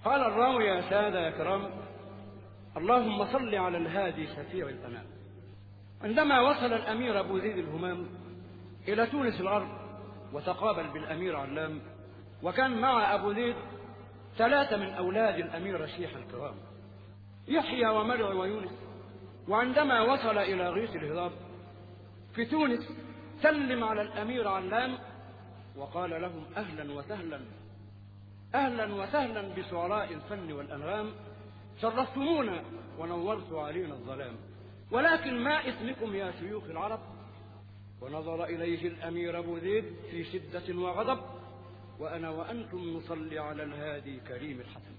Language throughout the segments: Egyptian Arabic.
قال الراوي يا سادة يا كرام اللهم صل على الهادي شفيع الأنام عندما وصل الأمير أبو زيد الهمام إلى تونس الغرب وتقابل بالأمير علام وكان مع أبو زيد ثلاثة من أولاد الأمير رشيح الكرام يحيى ومرع ويونس وعندما وصل إلى غيث الهضاب في تونس سلم على الأمير علام وقال لهم أهلا وسهلا أهلا وسهلا بشعراء الفن والأنغام شرفتمونا ونورت علينا الظلام ولكن ما اسمكم يا شيوخ العرب ونظر إليه الأمير أبو زيد في شدة وغضب وأنا وأنتم نصلي على الهادي كريم الحسن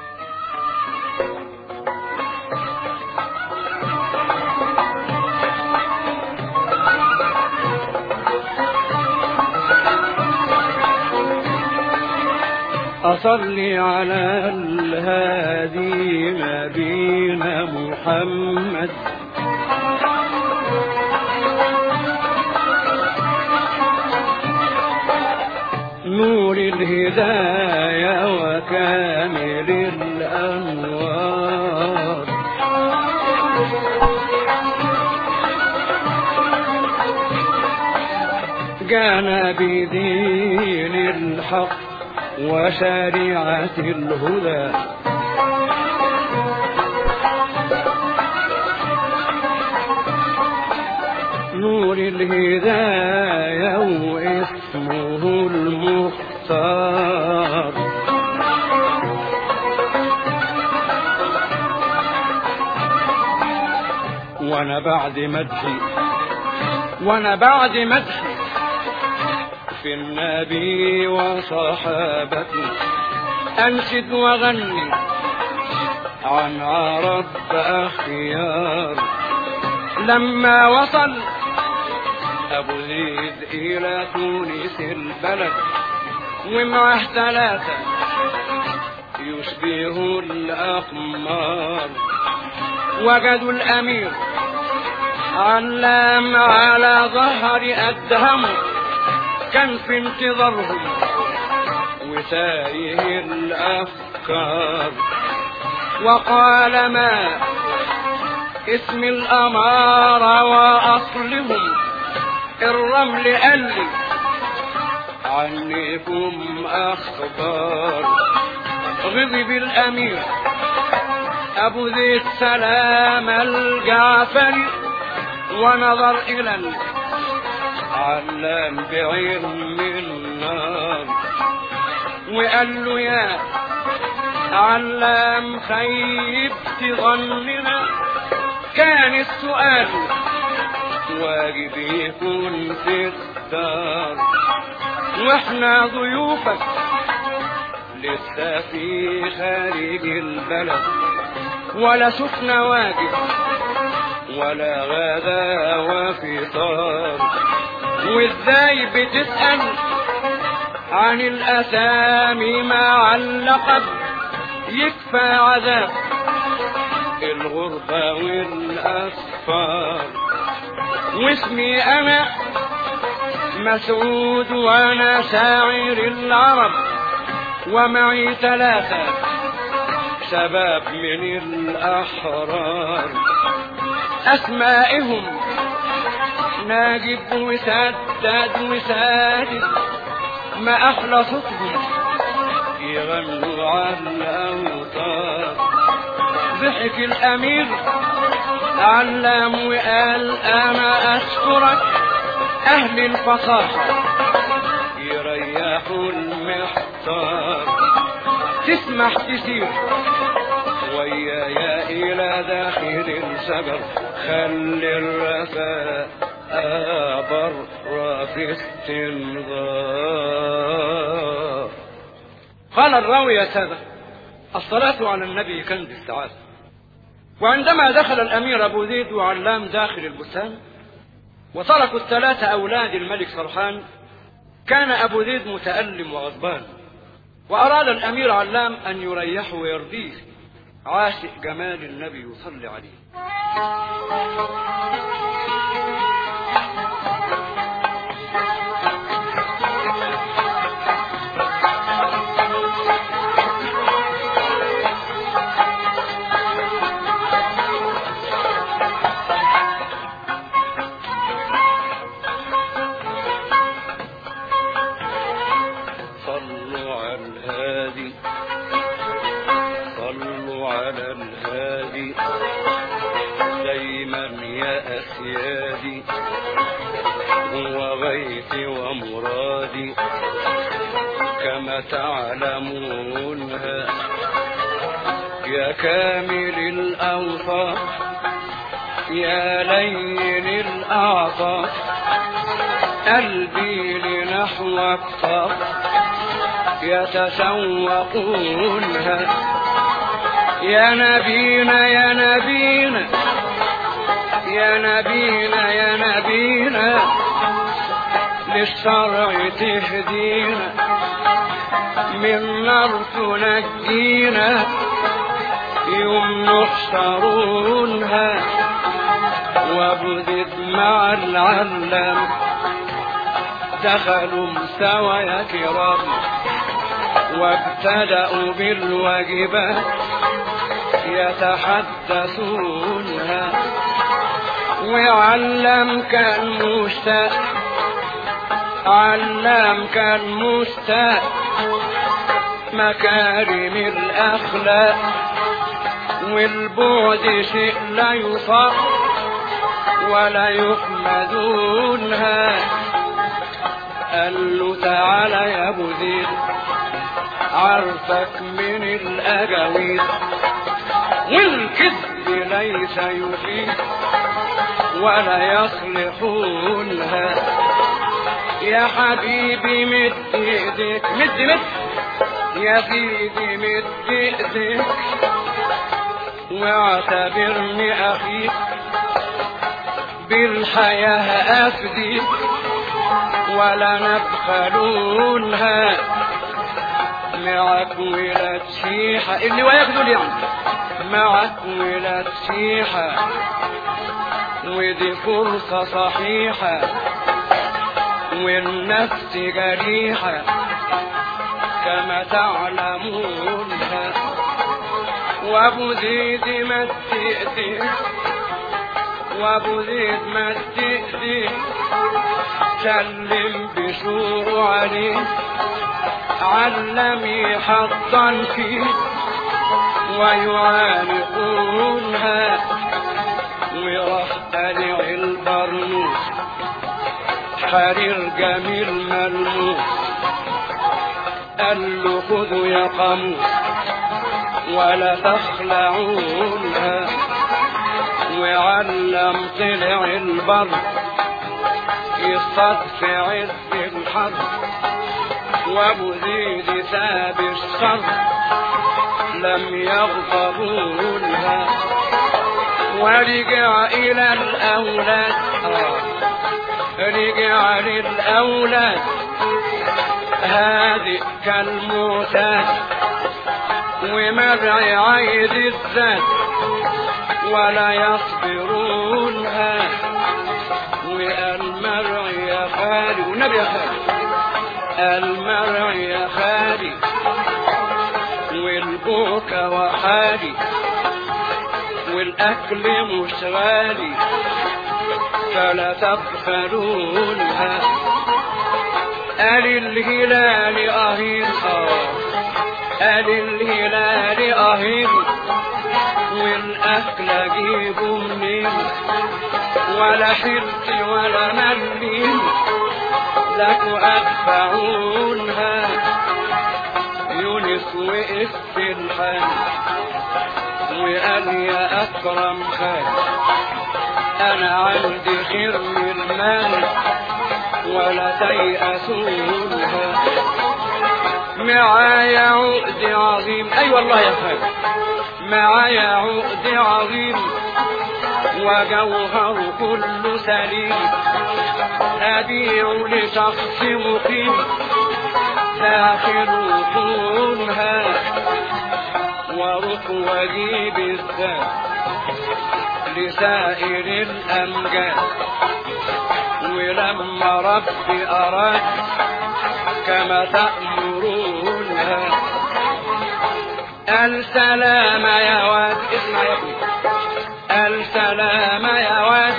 أصلي على الهادي نبينا محمد نور الهداية وكامل الأنوار كان بدين الحق وشريعة الهدى نور الهداية واسمه المختار وانا بعد مدحي وانا بعد مدحي في النبي وصحابته انشد وغني عن عرب اخيار لما وصل ابو زيد الى تونس البلد ومعه ثلاثه يشبه الاقمار وجدوا الامير علام على ظهر ادهم كان في انتظارهم وتايه الافكار وقال ما اسم الاماره واصلهم الرمل قال لي عنكم اخبار غضب الامير ابو ذي السلام الجعفري ونظر الى علام بعلم النار وقال له يا علام خيبت ظننا كان السؤال واجب يكون في الدار واحنا ضيوفك لسه في خارج البلد ولا شفنا واجب ولا غدا وفطار وازاي بتسأل عن الأسامي مع اللقب يكفى عذاب الغربة والأسفار واسمي أنا مسعود وأنا شاعر العرب ومعي ثلاثة شباب من الأحرار أسمائهم ناجد وسداد وسادد ما أحلى صوتهم يغنوا على الأوتار ضحك الأمير علام وقال أنا أشكرك أهل الفصاحة يريحوا المحتار تسمح تسير ويايا إلى داخل الشجر خلي الرفاء بر في استنظار قال الراوي يا سادة الصلاة على النبي كنز السعادة وعندما دخل الأمير أبو زيد وعلام داخل البستان وتركوا الثلاثة أولاد الملك سرحان كان أبو زيد متألم وغضبان وأراد الأمير علام أن يريحه ويرضيه عاشق جمال النبي يصلي عليه أمجادي صلوا على الهادي دايما يا أسيادي هو غيثي ومرادي كما تعلمونها يا كامل الأوصاف يا لين الأعصاب قلبي لنحوك صف يتسوقونها يا نبينا يا نبينا يا نبينا يا نبينا للشرع تهدينا من نار تنجينا يوم نحشرونها وابدد مع العلم دخلوا سوا يا كرام وابتدأوا بالواجبات يتحدثونها وعلم كان مشتاق علم كان مشتاق مكارم الأخلاق والبعد شيء لا يصاب ولا يحمدونها قال له تعالى يا ابو زيد عرفك من الاجاويد والكذب ليس يفيد ولا يصلحونها يا حبيبي مد ايديك مد مد يا سيدي مد ايديك واعتبرني اخيك بالحياة افديك ولا نبخلونها معك ولاد شيحة اللي وياخدوا يعني معك ولاد شيحة ودي فرصة صحيحة والنفس جريحة كما تعلمونها وابو زيد ما تأتي وابو زيد ما تأتي سلم بشور عليه علم حقا فيه ويعانقونها ورفع البرنوس حرير جميل ملموس قال له خذوا يا قاموس ولا تخلعونها وعلم طلع البر يصطاد في عز الحر وابو زيد ساب الشر لم يغضبوا لها ورجع الى الاولاد رجع للاولاد هذه كالمعتاد ومرعي عيد الذات ولا يصبرونها والمرع يا خالي والنبي يا خالي المرع يا خالي والبوك وحالي والأكل مش غالي فلا تبخلونها قال الهلال أهيل قال الهلال أهيل والأكل أجيبه منين ولا حرص ولا ملين لك أدفعونها يونس وقف في الحال وقال يا أكرم خال أنا عندي خير من المال ولا تيأسونها معايا عقد عظيم أي أيوة والله يا خال معايا عقد عظيم وجوهر كل سليم أبيع لشخص مقيم داخل طولها ورق وجيب الذات لسائر الأمجاد ولما ربي أراد كما تأمرونها السلام يا واد اسمع يا ابني السلام يا واد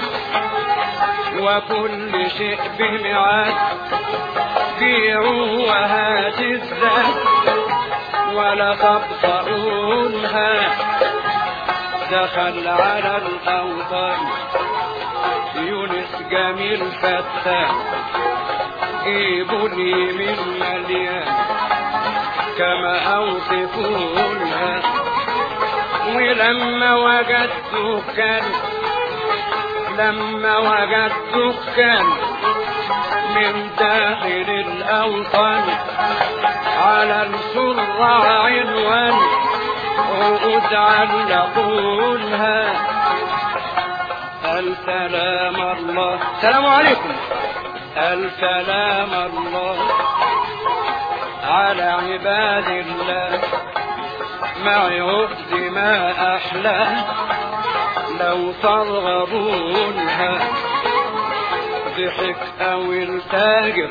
وكل شيء بميعاد بيعوا وهات الذات ولا تبطئونها دخل على الأوطان يونس جميل فتاح جيبوني من مليان كما أوصفونها ولما وجدت كان لما وجدت كان من داخل الأوطان على السرة عنوان عقود علقونها السلام الله السلام عليكم السلام الله على عباد الله مع عقد ما أحلى لو ترغبونها ضحك أو التاجر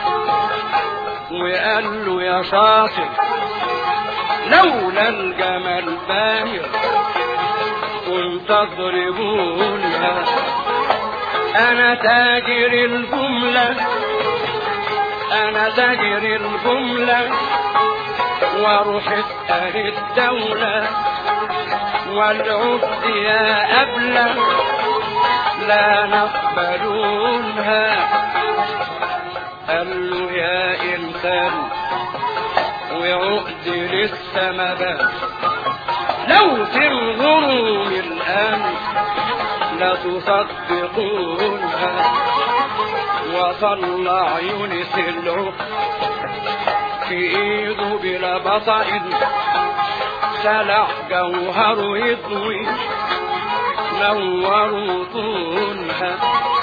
وقال له يا شاطر لولا الجمل باهر كنت تضربونها انا تاجر الجملة انا تاجر الجملة واروح اسأل الدولة والعبد يا أبلة لا نقبلونها قال له يا إنسان وعقد لسه ما بان لو تنظروا الآن لتصدقونها وطلع يونس العقد في ايده بلا بطأ سلع جوهر يضوي نوروا طولها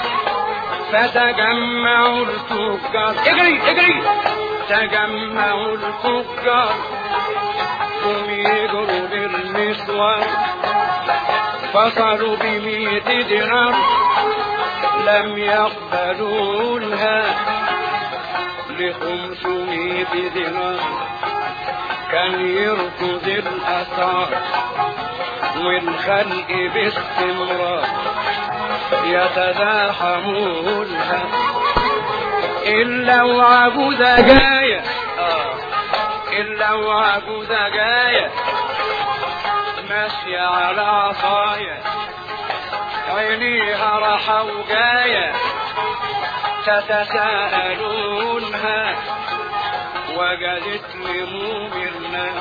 فتجمعوا التجار اجري اجري تجمعوا التجار هم يجروا بالنسوان فصلوا بمئة دينار لم يقبلونها لخمسمائة دينار كان يركض الأثار والخلق باستمرار يتزاحمونها إلا وعبودة جاية آه. إلا وعبودة جاية ماشية على عصاية عينيها راحة وجاية تتساءلونها وجدت هموم الناس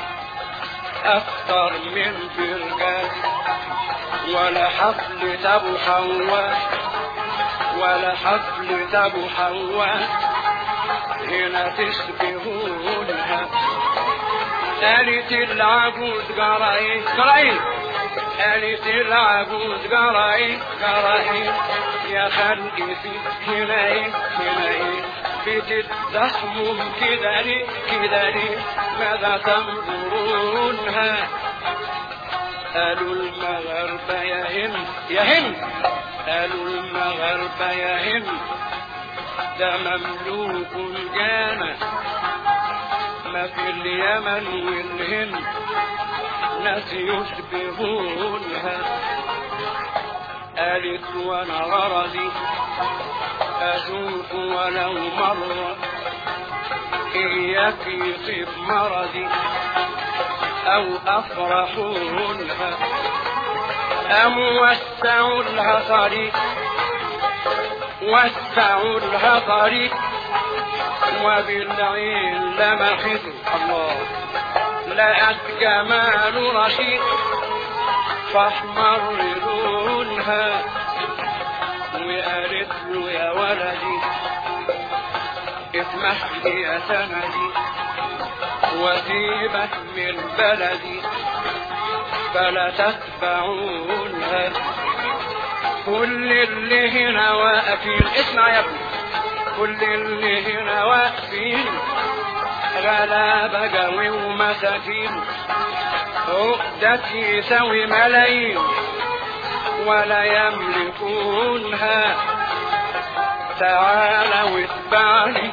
أكثر من فرجان ولا حفل أبو حواء ولا حفل أبو حواء هنا تشبهونها قالت العبود قرأي قرأي قالت العبود قرأي قرأي يا خلقي في هنا هنا بتتزحموا كده ليه كده ليه ماذا تنظرونها قالوا المغاربة يا هند يا هند قالوا المغاربة يا هند ده مملوك جانا ما في اليمن والهند ناس يشبهونها قالت وانا غرضي اشوف ولو مرة اياك يصيب مرضي او افرحونها ام وسعوا لها طريق وسعوا لها طريق وبالعين لمحت الله لقت جمال رشيد فاحمر لونها وقالت له يا ولدي اسمح لي يا سندي وسيبك من بلدي فلا تتبعونها كل اللي هنا واقفين اسمع يا ابني كل اللي هنا واقفين غلابة جوي ومساكين عقدتي يساوي ملايين ولا يملكونها تعال واتبعني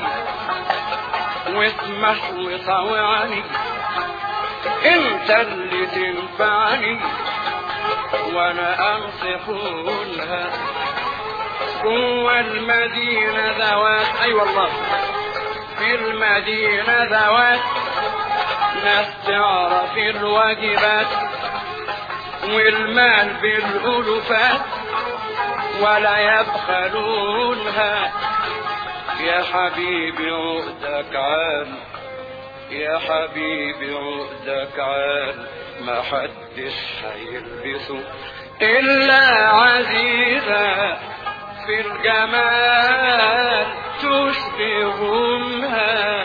واسمح وطوعني انت اللي تنفعني وانا انصحونها جوه المدينة ذوات اي أيوة والله في المدينة ذوات ناس تعرف الواجبات والمال بالألوفات ولا يبخلونها يا حبيبي عقدك عال يا حبيبي عقدك عال ما حدش هيلبسه إلا عزيزة في الجمال تشبهها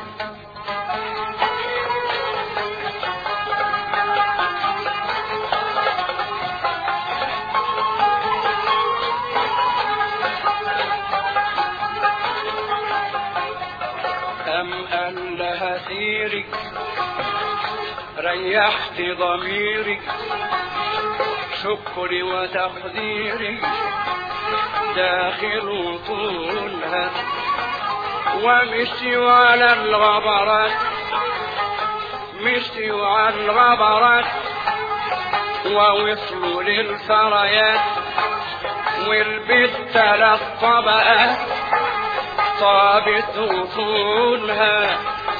أم قال لها سيري ريحت ضميري شكري وتقديري داخل طولها ومشي على الغبرات مشي على الغبرات ووصلوا للثريات والبيت ثلاث طبقات طابت وصولها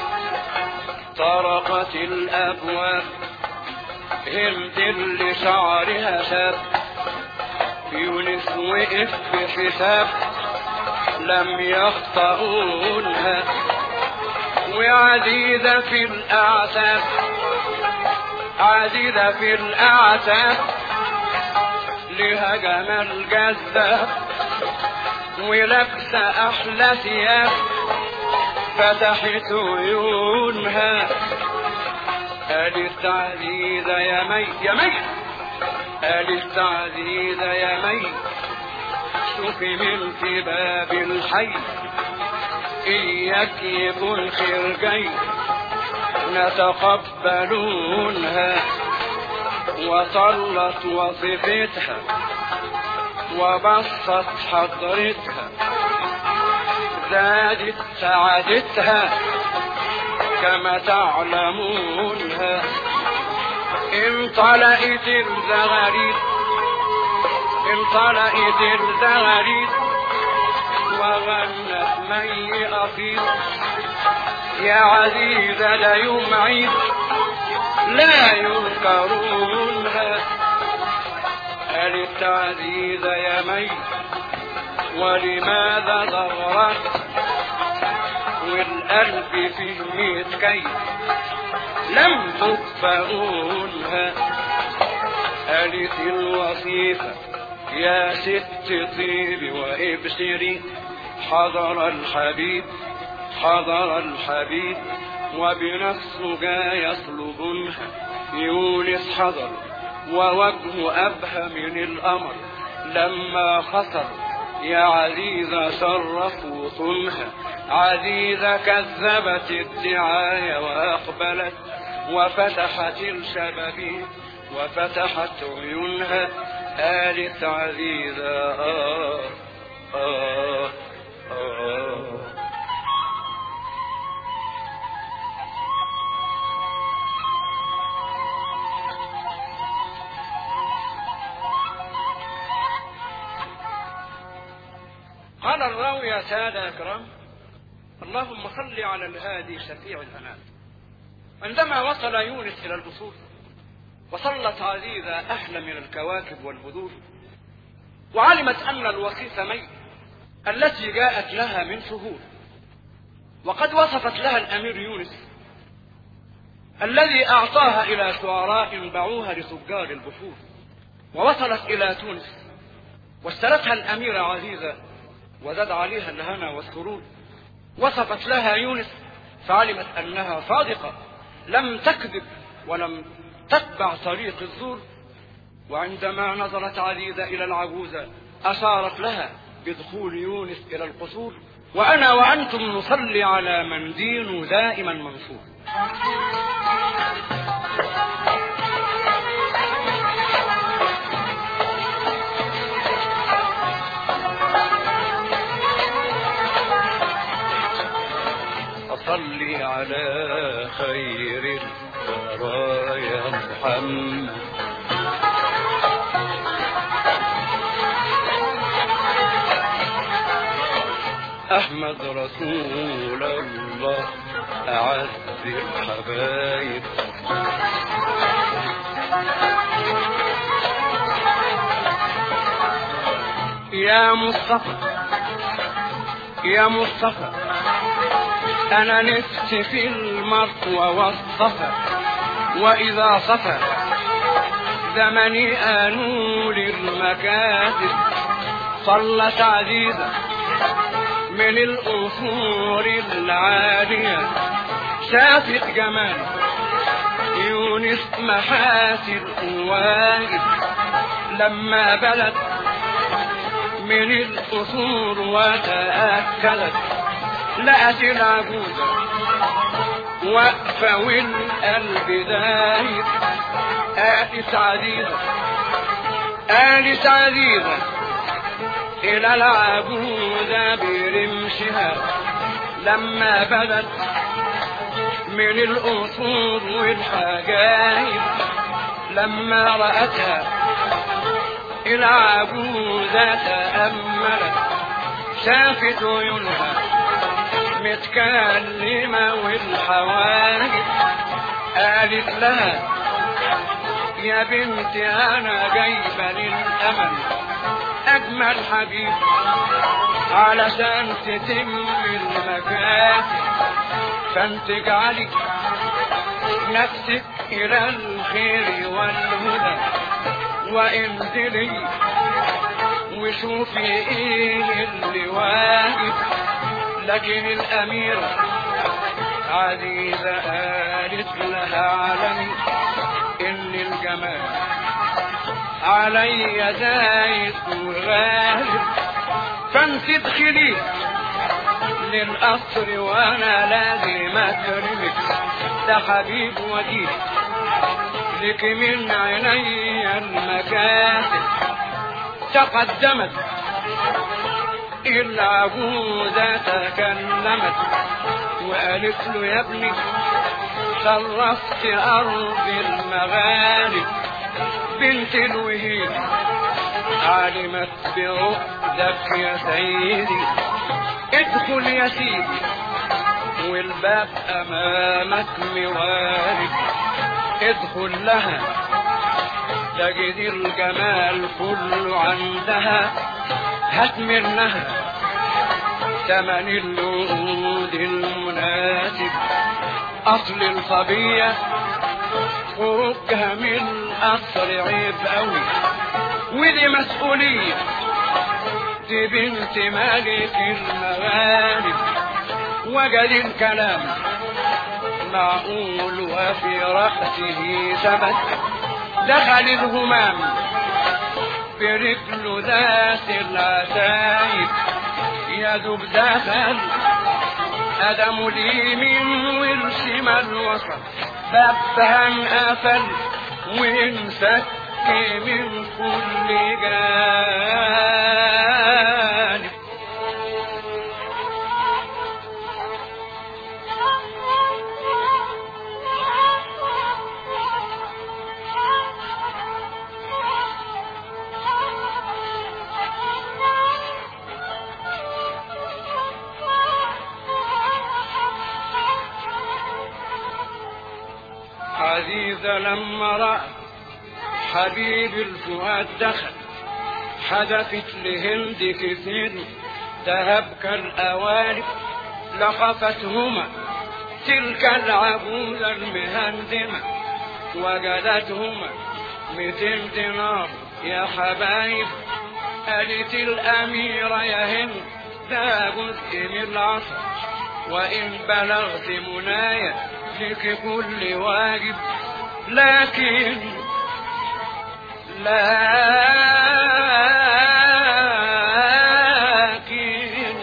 طرقت الابواب هند اللي شعرها شاب يونس وقف بحساب لم يخطئونها وعديدة في الأعتاب عديدة في الأعتاب لها جمال جذاب ولابسة أحلى ثياب فتحت عيونها قالت عزيزة يا مي يا مي قالت عزيزة يا مي شوفي من في باب الحي إياك يكون خير جاي نتقبلونها وصلت وصفتها وبسط حضرتها زادت سعادتها كما تعلمونها انطلقت الزغاريد انطلقت الزغاريد وغنت مي أصيل يا عزيزة لا يوم عيد لا ينكرونها قالت عزيزة يا مي ولماذا ضغرت والقلب فيه ميت كي لم تطفئونها قالت الوصيفة يا ست طيبي وابشري حضر الحبيب حضر الحبيب وبنفسه جاء يطلبنها يونس حضر ووجهه أبهى من القمر لما خطر يا عزيزة شرفوا طنها عزيزة كذبت الدعاية وأقبلت وفتحت الشبابيك وفتحت عيونها قالت عزيزة آه آه آه قال الراوي يا سادة أكرام اللهم صل على الهادي شفيع الأنام عندما وصل يونس إلى البصور وصلت عزيزة أحلى من الكواكب والبذور وعلمت أن الوصيف مي التي جاءت لها من شهور وقد وصفت لها الأمير يونس الذي أعطاها إلى شعراء باعوها لتجار البحور ووصلت إلى تونس واشترتها الأميرة عزيزة وزاد عليها الهنا والسرور وصفت لها يونس فعلمت أنها صادقة لم تكذب ولم تتبع طريق الزور وعندما نظرت عزيزة إلى العجوزة أشارت لها بدخول يونس إلى القصور وأنا وأنتم نصلي على من دينه دائما منصور أصلي على خير البرايا محمد أحمد رسول الله أعز الحبايب يا مصطفى يا مصطفى أنا نفسي في المرء والصفا وإذا صفى زمني أنول المكاتب صلت عزيزة من الأصول العالية شافت جمال يونس محاسن واجد لما بلد من الأصول وتأكلت لقت العجوزة واقفة والقلب دايب قالت عزيزة قالت عزيزة إلى العجوزة برمشها لما بدت من الأصول والحجايب لما رأتها العجوزة تأملت شافت عيونها متكلمة والحواجب قالت لها يا بنتي أنا جايبة للأمل أجمل حبيب علشان تتم المكاسب فانت اجعلي نفسك إلى الخير والهدى وانزلي وشوفي ايه اللي واجب لكن الأميرة عزيزة قالت لها علمي إن الجمال علي زايد وغالب فانت ادخلي للقصر وانا لازم اكرمك ده حبيب وديد لك من عيني المكاسب تقدمت العجوزة تكلمت وقالت له يا ابني شرفت أرض المغارب بنت الوهيد علمت بعقدك يا سيدي ادخل يا سيدي والباب أمامك موارد ادخل لها تجد الجمال كله عندها هات منها ثمن الوعود المناسب أصل الصبية خروجها من القصر عيب قوي ودي مسؤولية دي بنت ملك المغارب وجد الكلام معقول وفي رأسه ثبت دخل الهمام برجله ذات العتايب يدب دخل أدم اليمين والشمال وسط بابها انقفل وانسك من كل جانب عزيزة لما رأى حبيب الفؤاد دخل حدثت لهند كثير ذهب كالأواني لخفتهما تلك العجوز المهندمة وجدتهما مئتين دينار يا حبايب قالت الأميرة يا هند ده جزء من العصر وإن بلغت منايا لك كل واجب لكن لكن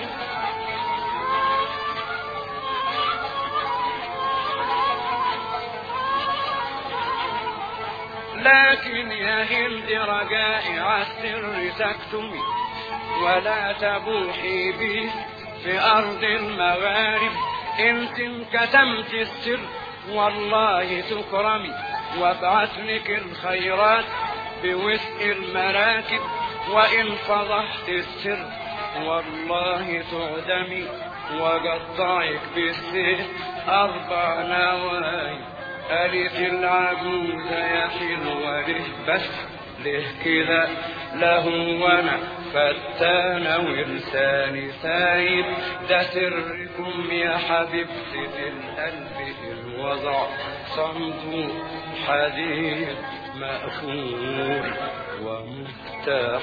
لكن يا هند رجائي عالسر تكتمي ولا تبوحي بي في أرض المغارب انت كتمت السر والله تكرمي وابعث لك الخيرات بوسع المراكب وإن فضحت السر والله تعدمي وقطعك بالسيف أربع نواي قالت العجوزة يا حلوة ليه بس ليه كده له وانا فتانة ولساني سايب ده سركم يا حبيبتي في القلب الوضع صندوق حديد مقفول ومفتاح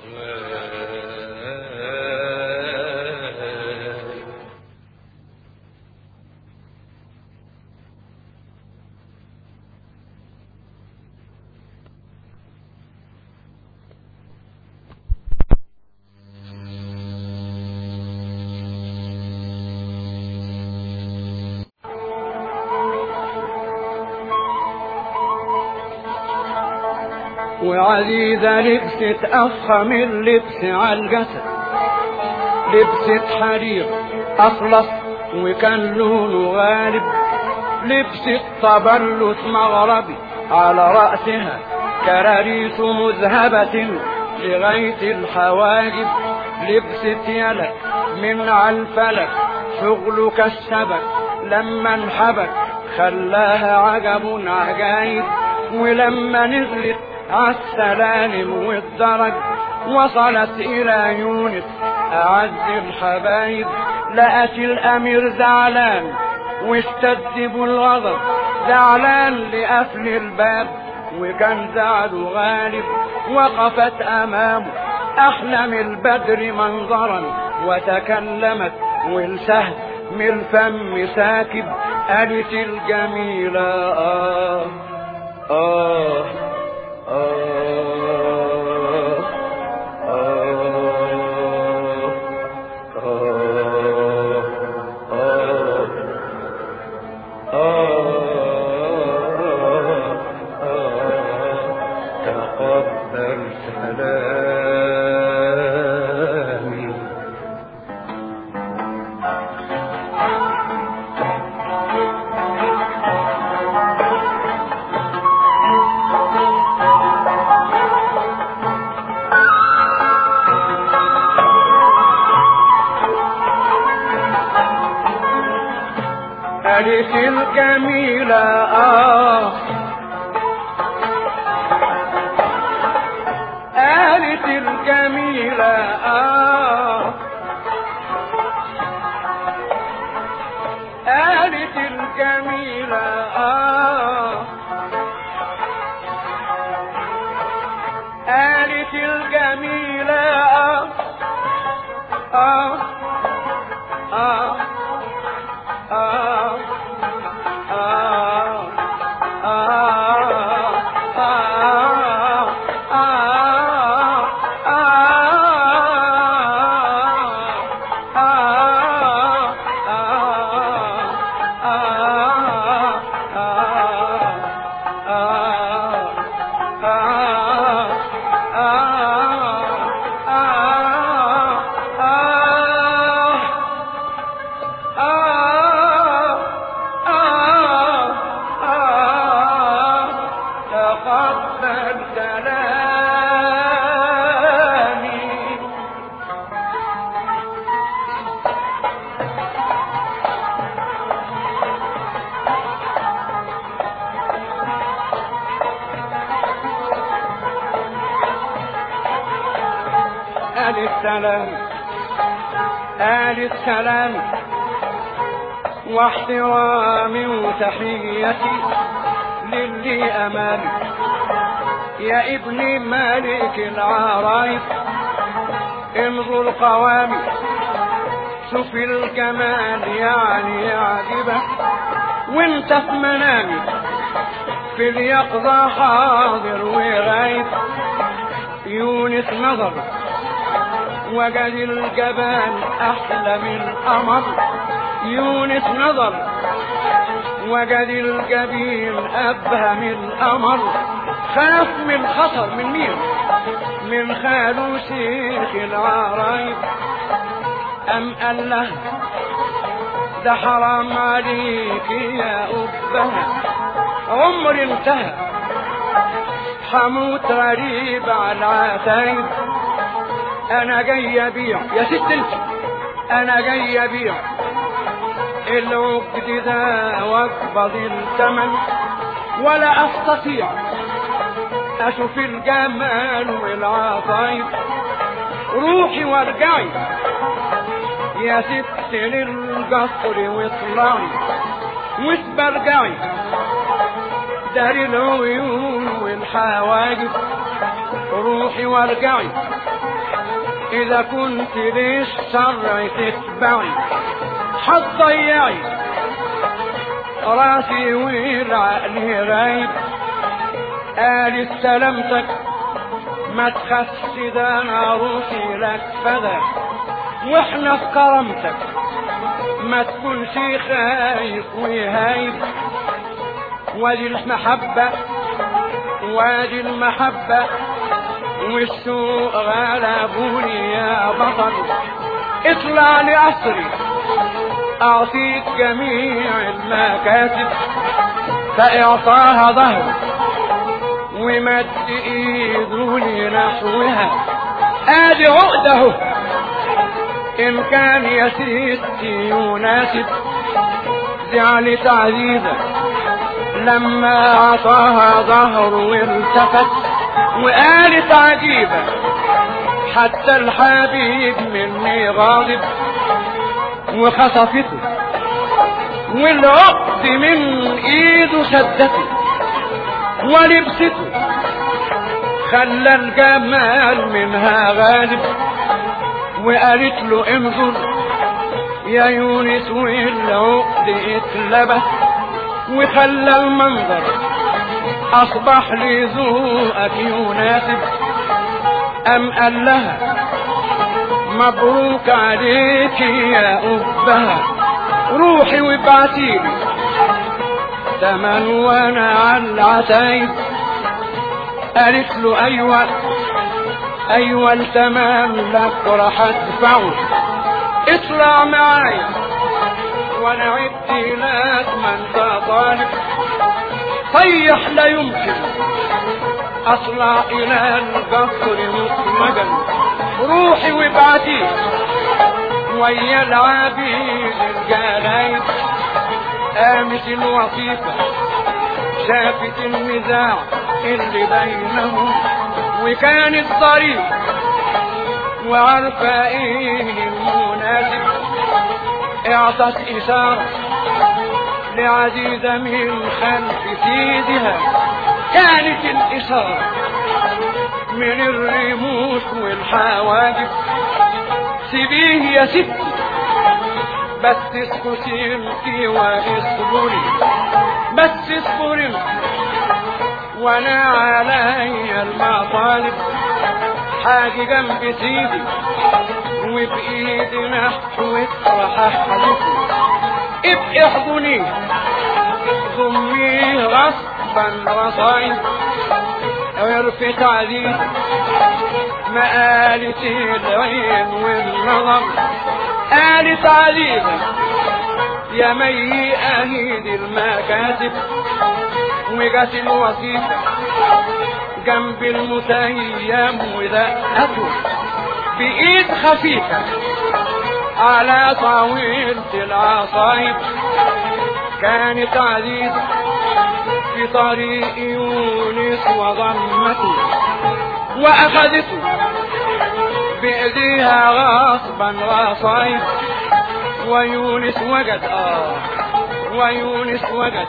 وعزيزة لبست أفخم اللبس على الجسد لبست حرير أخلص وكان لونه غالب لبست طبلت مغربي على رأسها كراريس مذهبة لغاية الحواجب لبست يلك من على الفلك شغل كالشبك لما انحبك خلاها عجب عجايب ولما نزلت عالسلالم والدرج وصلت إلى يونس أعز الحبايب لقت الأمير زعلان واشتد الغضب زعلان لقفل الباب وكان زعله غالب وقفت أمامه أحلم البدر منظرا وتكلمت والسهل من الفم ساكب قالت الجميلة آه آه تقبل سلامي قالت الجميلة آه قالت الجميلة آه قالت الجميلة آه قالت الجميلة آه آه آه آه تقبل كلامي آل السلام آل السلام واحترامي وتحيتي للي أمامي يا ابن مالك العرايف انظر قوامي شوف الجمال يعني يعجبك وانت في منامي في اليقظة حاضر وغايب يونس نظر وجد الجبال أحلى من القمر يونس نظر وجد الجبين أبهى من القمر خاف من خطر من مين من خاله شيخ العرايب أم قال له ده حرام عليك يا أبها عمر انتهى حموت غريب على العتايب انا جاي ابيع يا ست انت انا جاي ابيع العقد ده واقبض الثمن ولا استطيع اشوف الجمال والعصايب روحي وارجعي يا ست للقصر واطلعي واتبرجعي دار العيون والحواجب روحي وارجعي اذا كنت ليش شرعي تتبعي هتضيعي راسي والعقل رايب قال سلامتك ما تخافش ده انا روحي لك فدا واحنا في كرامتك ما تكونش خايف وهايب وادي المحبة وادي المحبة والسوق غلبوني يا بطل اطلع لأسري أعطيك جميع المكاتب فإعطاها ظهر ومد إيده لنحوها آدي عقده إن كان يا ستي يناسب جعل تعذيبا لما أعطاها ظهر والتفت وقالت عجيبة حتى الحبيب مني غاضب وخطفته والعقد من ايده شدته ولبسته خلى الجمال منها غالب وقالت له انظر يا يونس والعقد اتلبس وخلى المنظر اصبح لذوقك يناسب ام قال لها مبروك عليك يا أبها روحي وابعتيلي تمن وانا على العتايب قالت له ايوه ايوه التمام لك راح ادفعه اطلع معايا وانا عدي لك ما انت طالب صيح لا يمكن اطلع الى القصر مطمجا روحي وابعتي ويا العبيد الجلايد قامت الوظيفة شافت النزاع اللي بينهم وكانت طريق وعارفة ايه المناسب اعطت اشارة لعزيزة من خلف سيدها كانت الاشارة من الرموش والحواجب سيبيه يا ستي بس اسكتي انتي واصبري بس اصبري انتي وانا عليا المطالب حاجة جنب سيدي وبايدي نحوك راح احلفه ابقي احضنيه ضميه غصبا رصايد عرفت عليه مقالة العين والنظر قالت عليها يا مي اهيد المكاتب وجت الوظيفة جنب المتيم ودقته بإيد خفيفة على طاولة العصايب كانت عزيزة في طريق يونس وضمته واخذته بايديها غصبا غصايب ويونس وجد اه ويونس وجد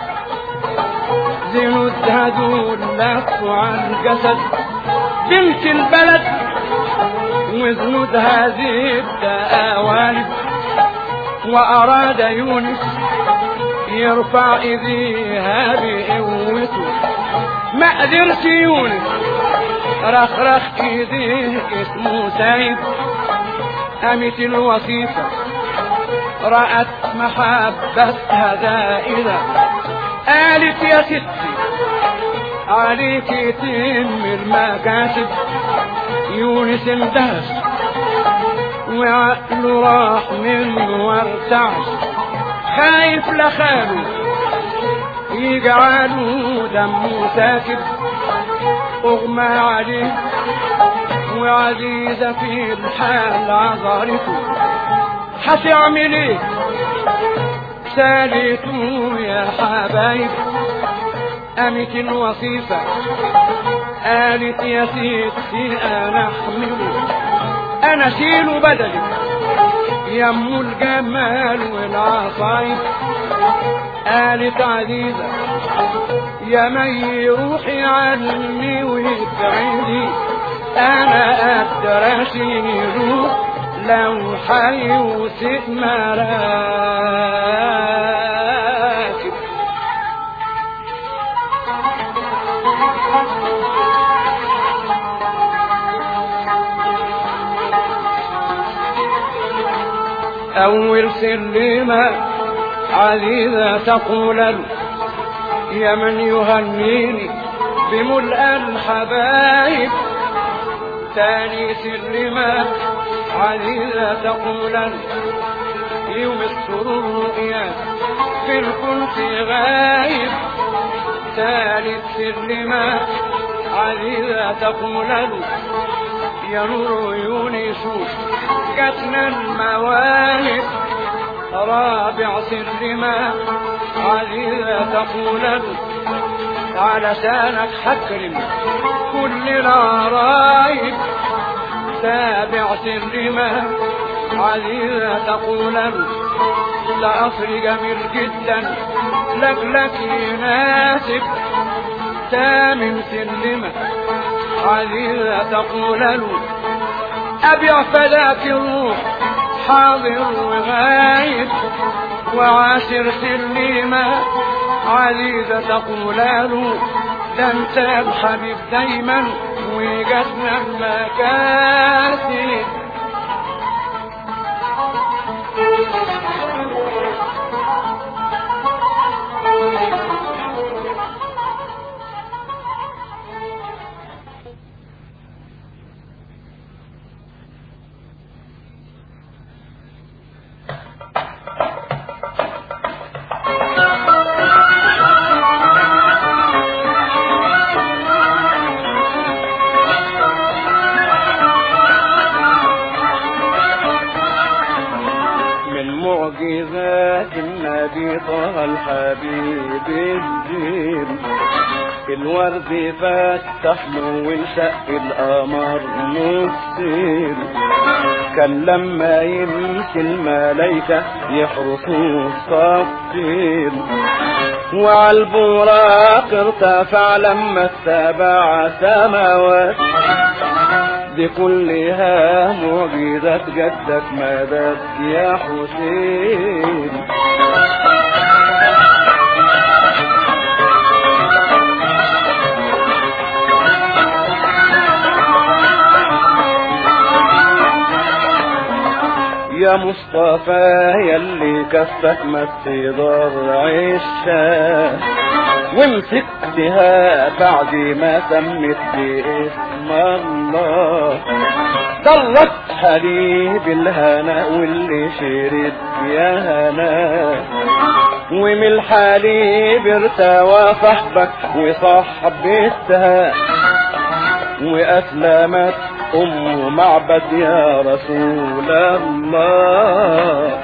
زنودها دول لفوا عن الجسد بنت البلد وزنودها زبد قوالب واراد يونس يرفع ايديها بقوته ما قدرش يونس رخرخ ايديه اسمه سايب قامت الوظيفة رأت محبتها زائدة قالت يا ستي عليك يتم المكاسب يونس اندهش وعقله راح منه وارتعش خايف لخاله يجعله دمه ساكت اغمى عليه وعزيزة في الحال عذرته هتعمل ايه سالته يا حبايب قامت الوصيفة قالت يا ستي انا احمله انا شيله بدلك يا ام الجمال والعصايب قالت عزيزة يا مي روحي عني وابعدي انا اقدر اشيله لو حيوسف مراكب أول سلمة عزيزة تقول له يا من يهنيني بملء الحبايب ثاني سلمة عزيزة تقول له يوم السرور رؤيا في الكنت غايب ثالث سلمة عزيزة تقول له يا نور عيوني شوف جاتنا المواهب رابع سلمة عزيزة تقول له علشانك حكرم كل العرايب سابع سلمة عزيزة تقول له لا أصل جميل جدا لك لك يناسب ثامن سلمة عزيزة تقول له أبيع فداك الروح حاضر وغايب وعاشر سلمة عزيزة تقول له ده انت الحبيب دايما وجاتنا المكاسب من معجزات النبي طه الحبيب الدين الورد فتح له وانشق القمر نصين كان لما يمشي الملايكة يحرسوا الصفين وعلى البراق ارتفع لما اتبع سماوات دي كلها معجزات جدك مدد يا حسين يا مصطفى يلي كفك مستدار عشا ومسكتها بعد ما سمت باسم الله ضلتها لي بالهنا واللي شرب يا هنا ومن الحليب ارتوى صاحبك وصاحبتها وأسلمت أم معبد يا رسول الله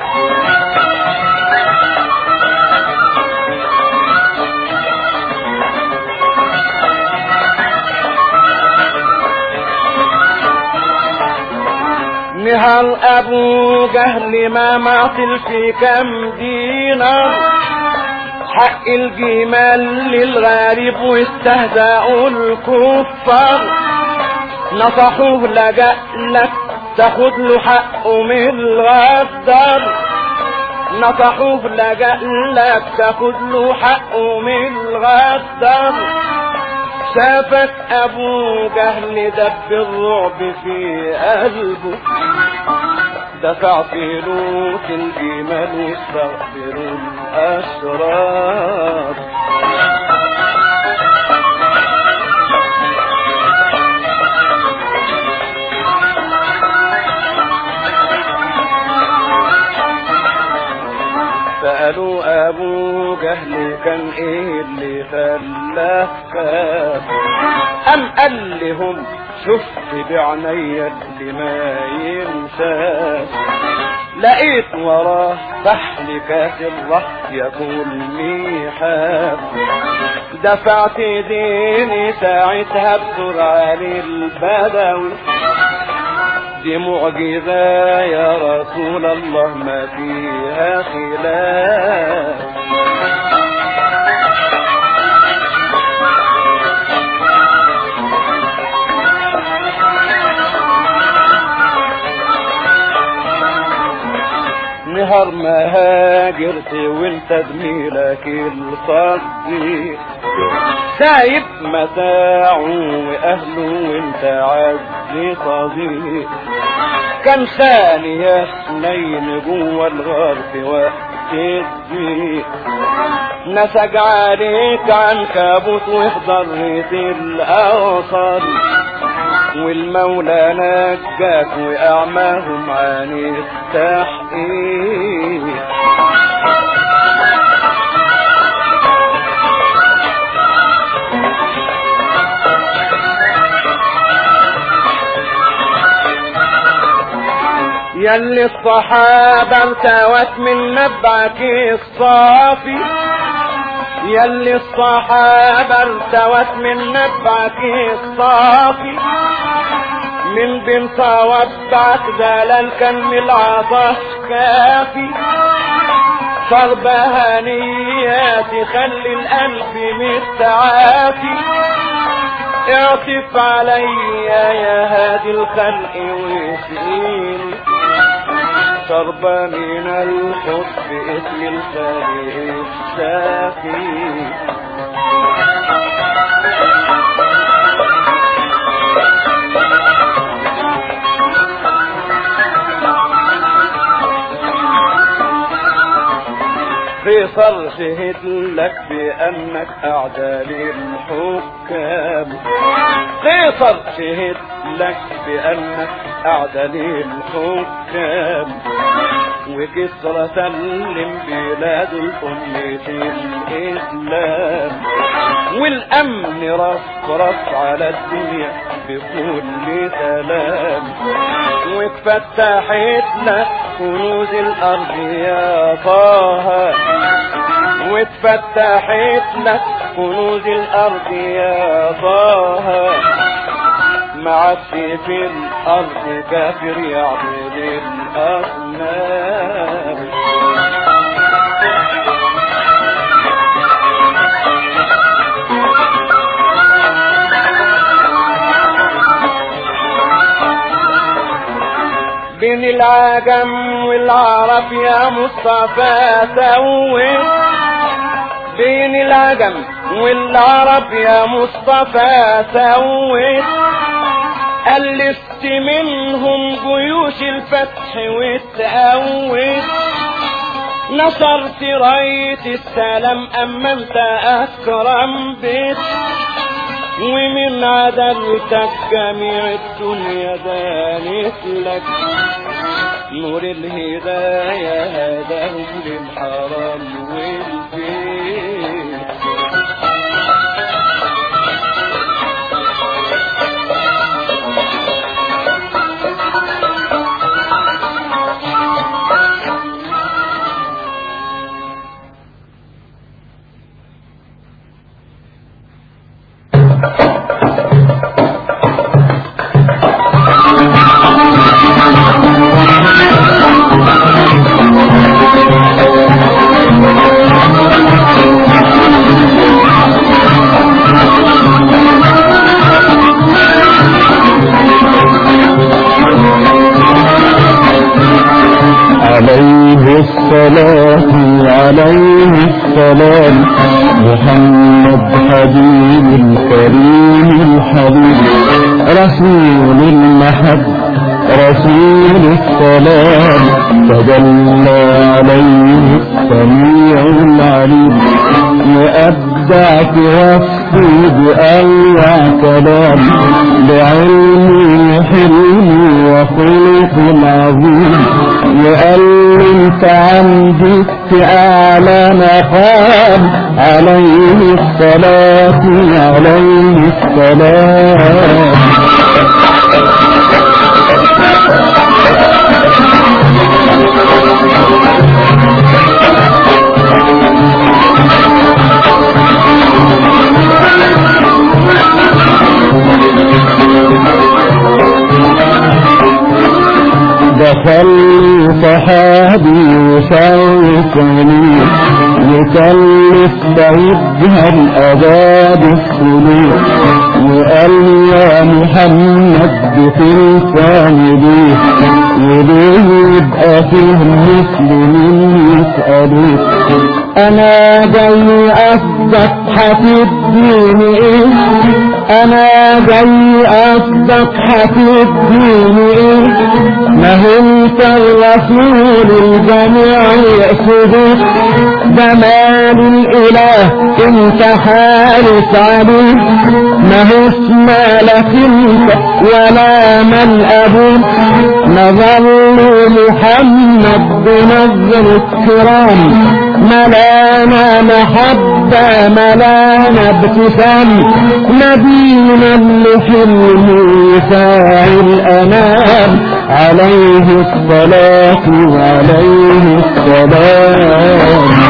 نهار أبو جهل ما معطل في كم دينار حق الجمال للغريب واستهزأوا الكفار نصحوه لجأ لك تاخد له حقه من الغدار نصحوه لجأ لك تاخد له حقه من الغدار شافك ابو جهل دب الرعب في قلبه دفع فلوس الجمال واستغفروا الاشرار سألوا أبو جهل كان إيه اللي خلاه خاف أم قال لهم شفت بعيني اللي ما ينساش لقيت وراه فحل كاسر يكون ميحاب دفعت ديني ساعتها بسرعة للبدوي دي معجزة يا رسول الله ما فيها خلاف نهار ما هاجرت وانت زميلك الصديق سايب متاعه واهله وانت عز صديق كان ثانية اثنين جوه الغار في وقت الضيق نسج عليك عنكبوت وحضرت الاوصال والمولى نجاك واعماهم عن التحقيق يلي الصحابة ارتوت من نبعك الصافي يلي الصحابة ارتوت من نبعك الصافي من بين صوابعك زلال كان من العطش كافي صرب هنياتي خلي القلب مستعافي اعطف عليا يا هادي الخلق وسقيني شرب من الحب اسم الخالق الشافي فيصل شهد لك بأنك أعدى للحكام فيصل شهد لك بأنك أعدى للحكام وكسرى سلم بلاد الأمة الإسلام والأمن رفرف على الدنيا بكل سلام واتفتحت لك كنوز الأرض يا طه واتفتحت لك كنوز الأرض يا طه ما عادش في الأرض كافر يعبد الأصنام بين العجم والعرب يا مصطفى سوي بين العجم والعرب يا مصطفى سوي ألفت منهم جيوش الفتح وتقوت نصرت راية السلام أما انت أكرم بيت ومن عدلتك جميع الدنيا دانت لك نور الهداية هداهم للحرام والبيت عليه الصلاة عليه السلام محمد حبيب الكريم الحبيب رسول المحب رسول السلام تجلى عليه السميع العليم وأبدع في وصفه بأروع كلام بعلم حلم وخلق عظيم وألمت عندك أعلى مقام عليه الصلاة عليه السلام وخلي صحابي يشوقني يكلف بعيدها الأباد السلوك وقال يا محمد بتلفاني ليه وليه يبقى فيه مسلمين يسألوك انا جاي اصدق هتديني ايه انا جاي اصدق هتديني ايه ما هو انت الرسول الجميع يقصدوك جمال الاله انت حارس عليه ما هو مالك انت ولا من ابوك نظر محمد بنظر الكرام ملانا محبة ملانا ابتسام نبينا لحلم يساعي الأنام عليه الصلاة وعليه السلام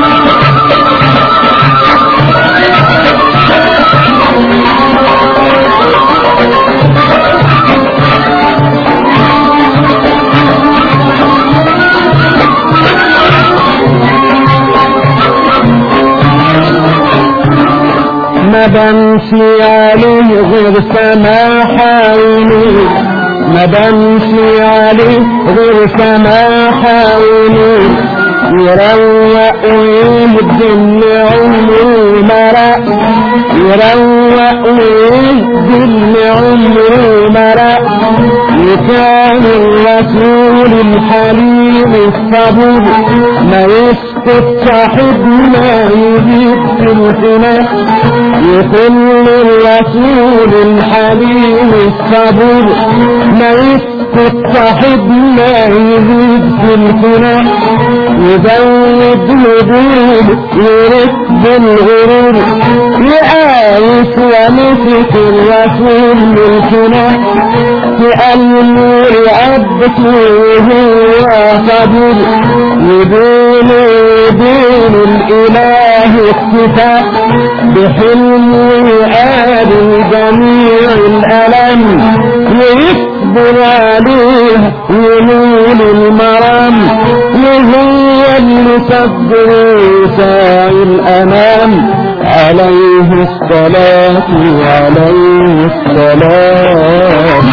ما بمشي عليه غير سماح عيني ما بمشي عليه غير سماح عيني يروق ويهدم عمري مرق يروق ويهدم عمري مرق وكان الرسول الحليم الصبور ما يسكت صاحبنا يجيب في الخلاف يكون الرسول الحليم الصبور ما يسكت صاحبنا يزيد في الخلاف يزود هدوء يرد الغرور يآيس ومسك الرسول للخلاف تأمر عبده وهو صبور يدين يدين الإله اكتفاء بحلم وآل جميع الألم ويصبر عليه يميل المرام وهو اللي صبر ساعي الأمام عليه الصلاة وعليه السلام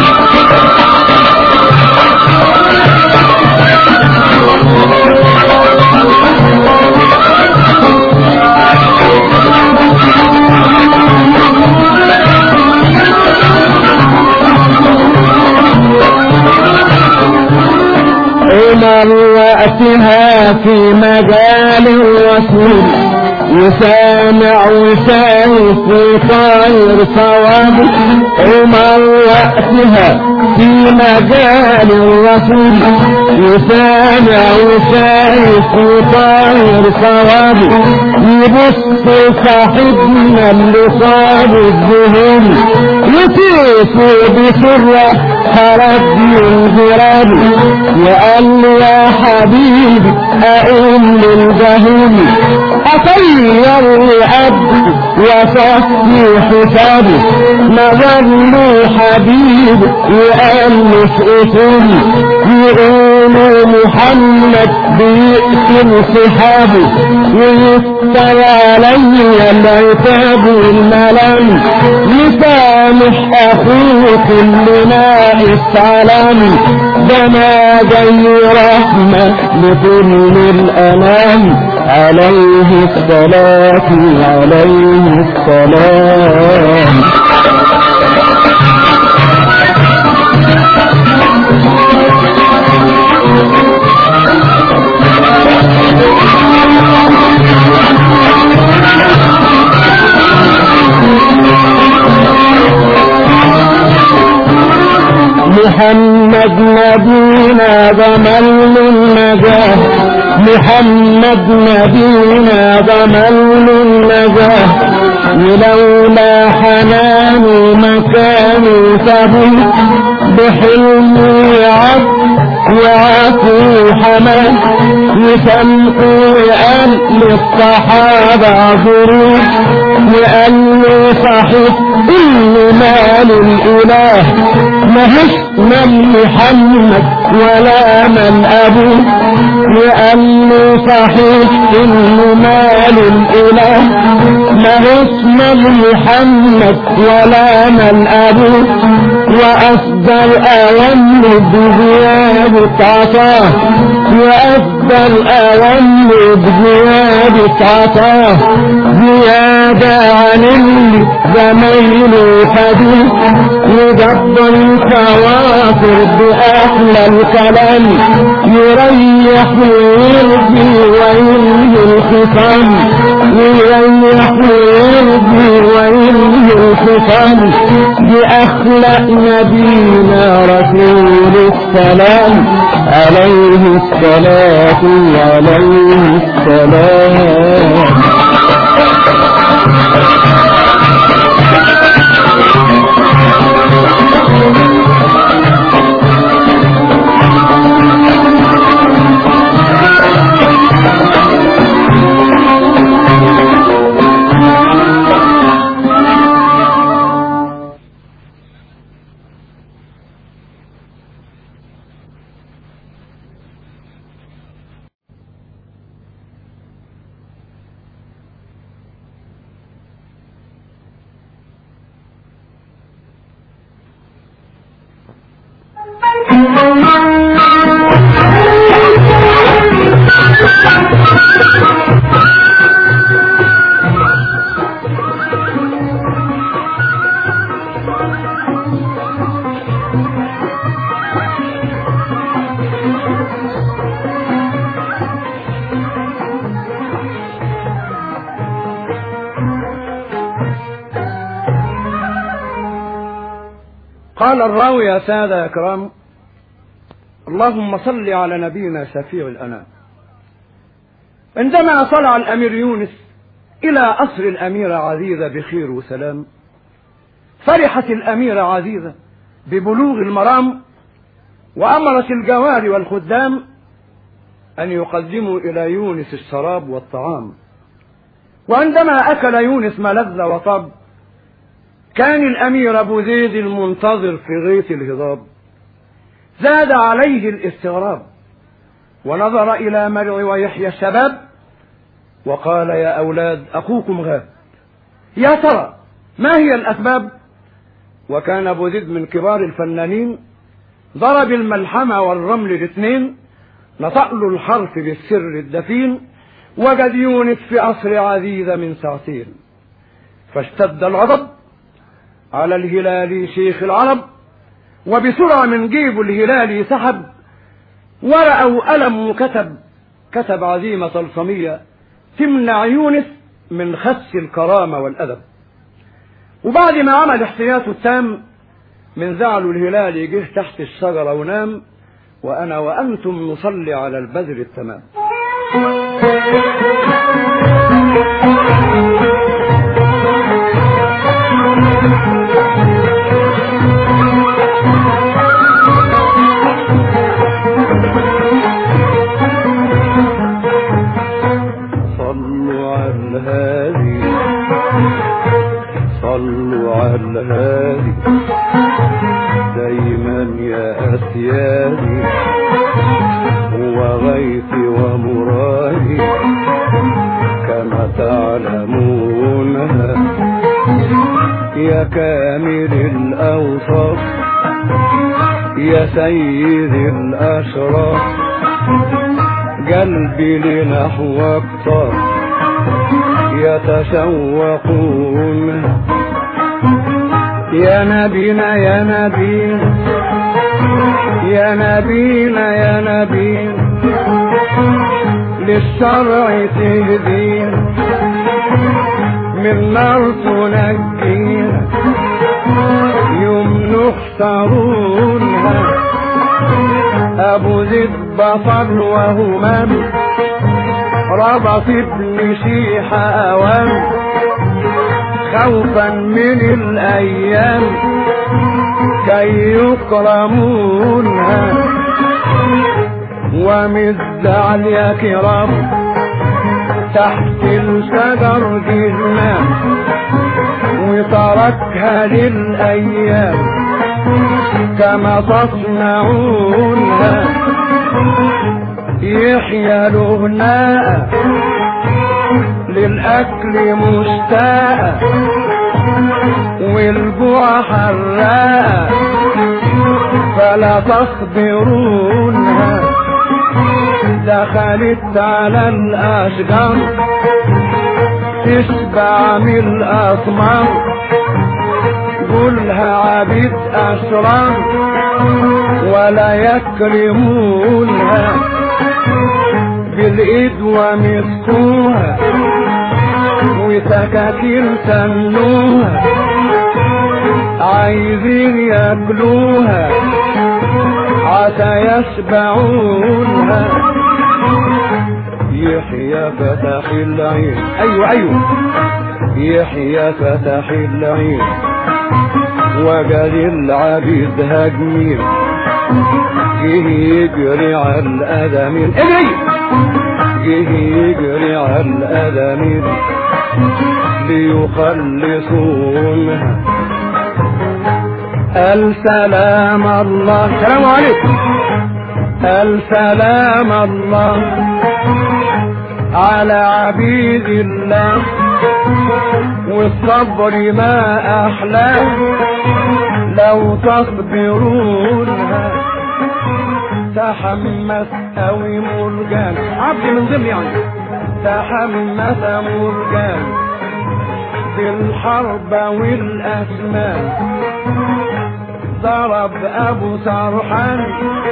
عمر وقتها في مجال الرسول يسامع وشايف وطاير صواب عمر وقتها في مجال الرسول يسامع وشايف وطاير صواب يبص صاحبنا اللي صاب الذهول يطيف بسرعه خرج من جرابي وقال لي يا حبيبي أقوم للجهول أطير العبد وصفي حسابي نظر لي حبيبي وقال في أصولي يقولوا محمد بيقتل صحابي ويفتر علي العتاب والملام يسامح أخوه كلنا السلام ده ما جاي رحمة لكل الأنام عليه الصلاة عليه السلام محمد نبينا ضمن النجاة محمد نبينا ضمن النجاة ولولا حناني مكاني فهم بحلمي عبد وعفو حماه سمحوا وقال للصحابة ظروف وقال له صحيح إن مال الإله مهش من محمد ولا من أبوه وقال له صحيح إن مال الإله مهش من محمد ولا من أبوه وأفضل أوام بزيادة عطاه وأفضل أوام بزيادة عطاه زيادة عن اللي زميله حديث يدبر الخواطر بأحلى الكلام يريح ويرضي ويلهي الخصام يريح ويرضي ويلهي الخصام بأخلاق نبينا رسول السلام عليه الصلاة عليه السلام قال الراوي يا سادة يا كرام اللهم صل على نبينا شفيع الأنام عندما طلع الأمير يونس إلى أسر الأميرة عزيزة بخير وسلام فرحت الأميرة عزيزة ببلوغ المرام وأمرت الجواري والخدام أن يقدموا إلى يونس الشراب والطعام وعندما أكل يونس ما لذ وطب كان الأمير أبو زيد المنتظر في غيث الهضاب زاد عليه الاستغراب ونظر إلى مرع ويحيى الشباب وقال يا أولاد أخوكم غاب يا ترى ما هي الأسباب وكان أبو زيد من كبار الفنانين ضرب الملحمة والرمل الاثنين نطق له الحرف بالسر الدفين وجد يونس في عصر عزيزة من ساعتين فاشتد الغضب على الهلالي شيخ العرب وبسرعة من جيب الهلالي سحب ورقة وقلم وكتب كتب عزيمة طلسمية تمنع يونس من خس الكرامة والأدب وبعد ما عمل احتياطه التام من زعل الهلالي جه تحت الشجرة ونام وأنا وأنتم نصلي على البدر التمام صلوا على الهادي صلوا على الهادي دايما يا أسيادي هو غيثي ومرادي كما تعلمونها يا كامل الأوصاف يا سيد الأشراف قلبي لنحوك طار يتشوقون يا نبينا يا نبينا يا نبينا يا نبينا للشرع تهدينا من نار تنجينا يوم نحشرونها ابو زيد بطل وهمام ربط ابن شيح اوام خوفا من الايام كي يكرمونها ومزعل يا كرام تحت الشجر جزمان وتركها للأيام كما تصنعونها يحيى لهناء للأكل مشتاق والجوع حراق فلا تصبرونها دخلت على الأشجار تشبع من الأثمار قولها عبيد أشرار ولا يكرمونها بالإيد ومسكوها وسكاكين سنوها عايزين ياكلوها عسى يشبعونها يحيى فتح العين ايوه ايوه يحيى فتح العين وقال العبيد هجمين جه يجري على الادمين اجري جه يجري على الادمين ليخلصونها السلام الله السلام عليكم السلام الله على عبيد الله والصبر ما أحلاه لو تصبرونها تحمس أوي مرجان عبد من ضمن يعني تحمس مرجان بالحرب والأسمان ضرب أبو سرحان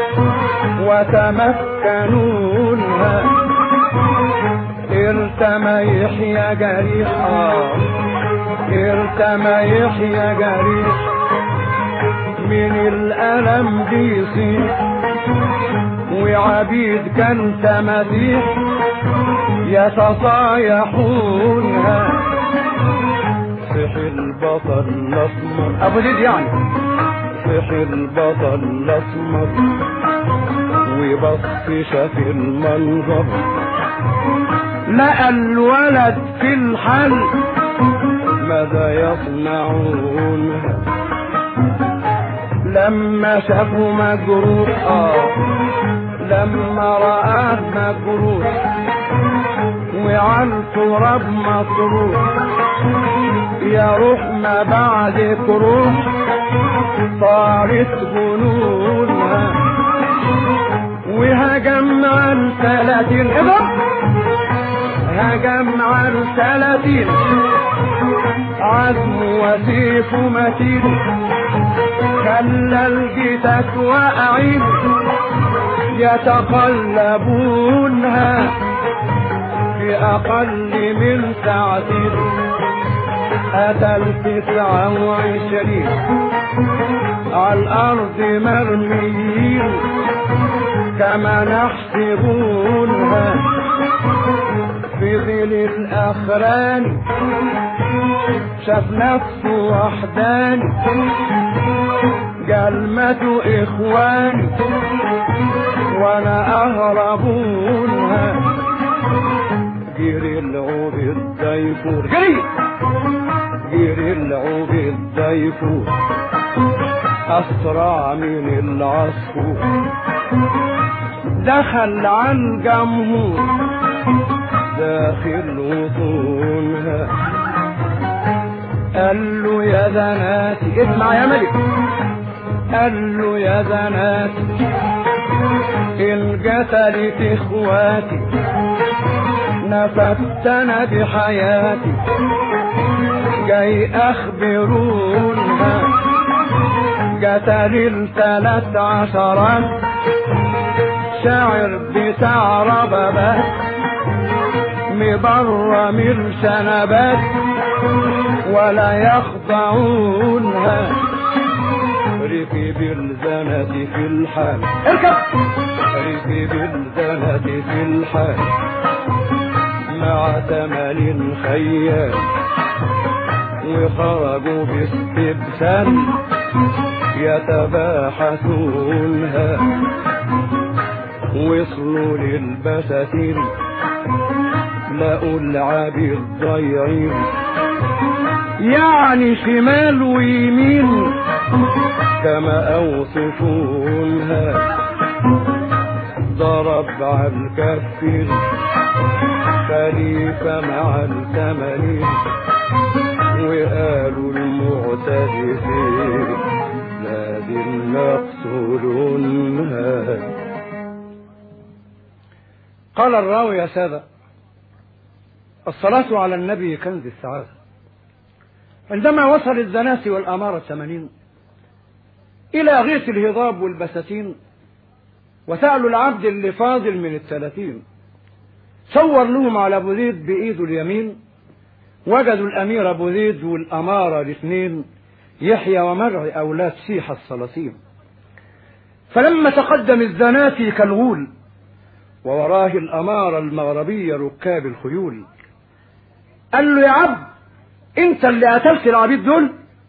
وتمكنونها ارتمى يحيى جريح آه. ارتمى يحيى جريح من الألم بيصيح وعبيد كان تماسيح يتصايحونها صح البطل الأسمر أبو زيد يعني صح البطل الأسمر وبص شاف المنظر لقى الولد في الحل ماذا يصنعونها لما شافوا مجروح آه لما رآه مجروح وعلى التراب مطروح يا روح ما بعدك روح صارت جنونها وهجم عن ثلاثين اضرب هجم عن ثلاثين عزم وسيف متين خلى الجتك واقعين يتقلبونها في أقل من ساعتين أتى التسعة وعشرين على الأرض مرميين كما نحسبونها في ظل الأخران شاف نفسه وحداني قال ماتوا إخواني وأنا أهربونها جري العود الضيفور جري جري العود الضيفور أسرع من العصفور دخل عن جمهور داخل وطونها قال له يا زناتي اسمع يا ملك قال له يا زناتي إن قتلت إخواتي نفتنا بحياتي جاي أخبرونها قتل الثلاث عشرات شاعر بتاع ربابات مبرم الشنبات ولا يخضعونها ركب الزنة في الحال اركب ركب الزنة في الحال مع ثمن خيال وخرجوا باستبسال يتباحثونها وصلوا للبساتين لقوا العبيد ضايعين يعني شمال ويمين كما اوصفونها ضرب على الكفين خليفة مع الثمانين وقالوا المعتدفين لازم نقتلونها قال الراوي يا سادة الصلاة على النبي كنز السعادة عندما وصل الزناس والأمارة الثمانين إلى غيث الهضاب والبساتين وسألوا العبد اللي فاضل من الثلاثين صور لهم على أبو زيد بإيده اليمين وجدوا الأمير أبو زيد والأمارة الاثنين يحيى ومرعي أولاد سيح السلاطين فلما تقدم الزناتي كالغول ووراه الأمارة المغربية ركاب الخيول قال له يا عبد انت اللي قتلت العبيد دول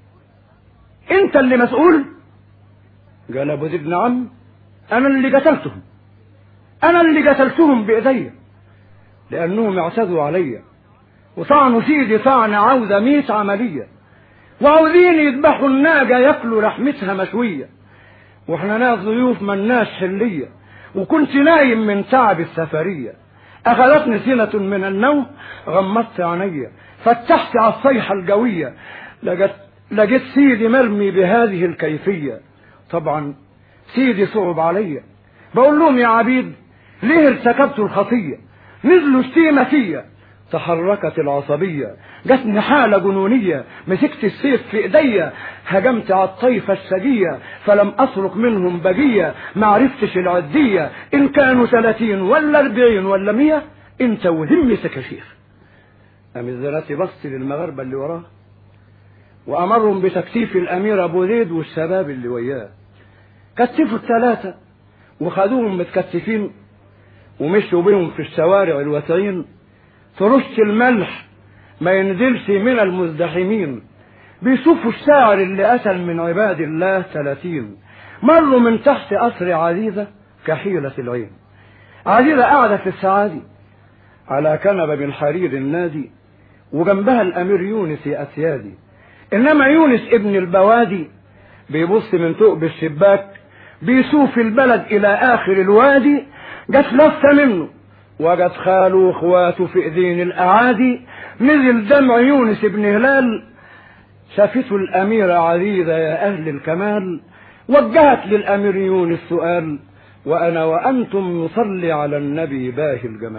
انت اللي مسؤول قال ابو زيد نعم انا اللي قتلتهم انا اللي قتلتهم بايديا لانهم اعتدوا عليا وطعنوا سيدي طعن عاوزة ميت عملية وعاوزين يذبحوا الناقة ياكلوا لحمتها مشوية واحنا ناس ضيوف مناش حلية وكنت نايم من تعب السفرية أخذتني سنة من النوم غمضت عينيا فتحت على الصيحة الجوية لقيت لقيت سيدي مرمي بهذه الكيفية طبعا سيدي صعب عليا بقول لهم يا عبيد ليه ارتكبتوا الخطية نزلوا شتيمة فيا تحركت العصبية جاتني حالة جنونية مسكت السيف في ايديا هجمت على الطيفة السجية فلم اصرخ منهم بجية معرفتش العدية ان كانوا ثلاثين ولا اربعين ولا مية انت وهمتك يا شيخ قام الزلاتي بص للمغاربة اللي وراه وامرهم بتكتيف الامير ابو زيد والشباب اللي وياه كتفوا الثلاثة وخدوهم متكتفين ومشوا بيهم في الشوارع الواسعين ترش الملح ما ينزلش من المزدحمين بيشوفوا الشاعر اللي قتل من عباد الله ثلاثين مروا من تحت قصر عزيزة كحيلة العين عزيزة قاعدة في السعادي على كنبة من حرير النادي وجنبها الأمير يونس يا أسيادي إنما يونس ابن البوادي بيبص من ثقب الشباك بيشوف البلد إلى آخر الوادي جت لفة منه وجد خاله واخواته في ايدين الاعادي نزل دمع يونس بن هلال شافته الاميرة عزيزة يا اهل الكمال وجهت للامير يونس سؤال وانا وانتم نصلي على النبي باهي الجمال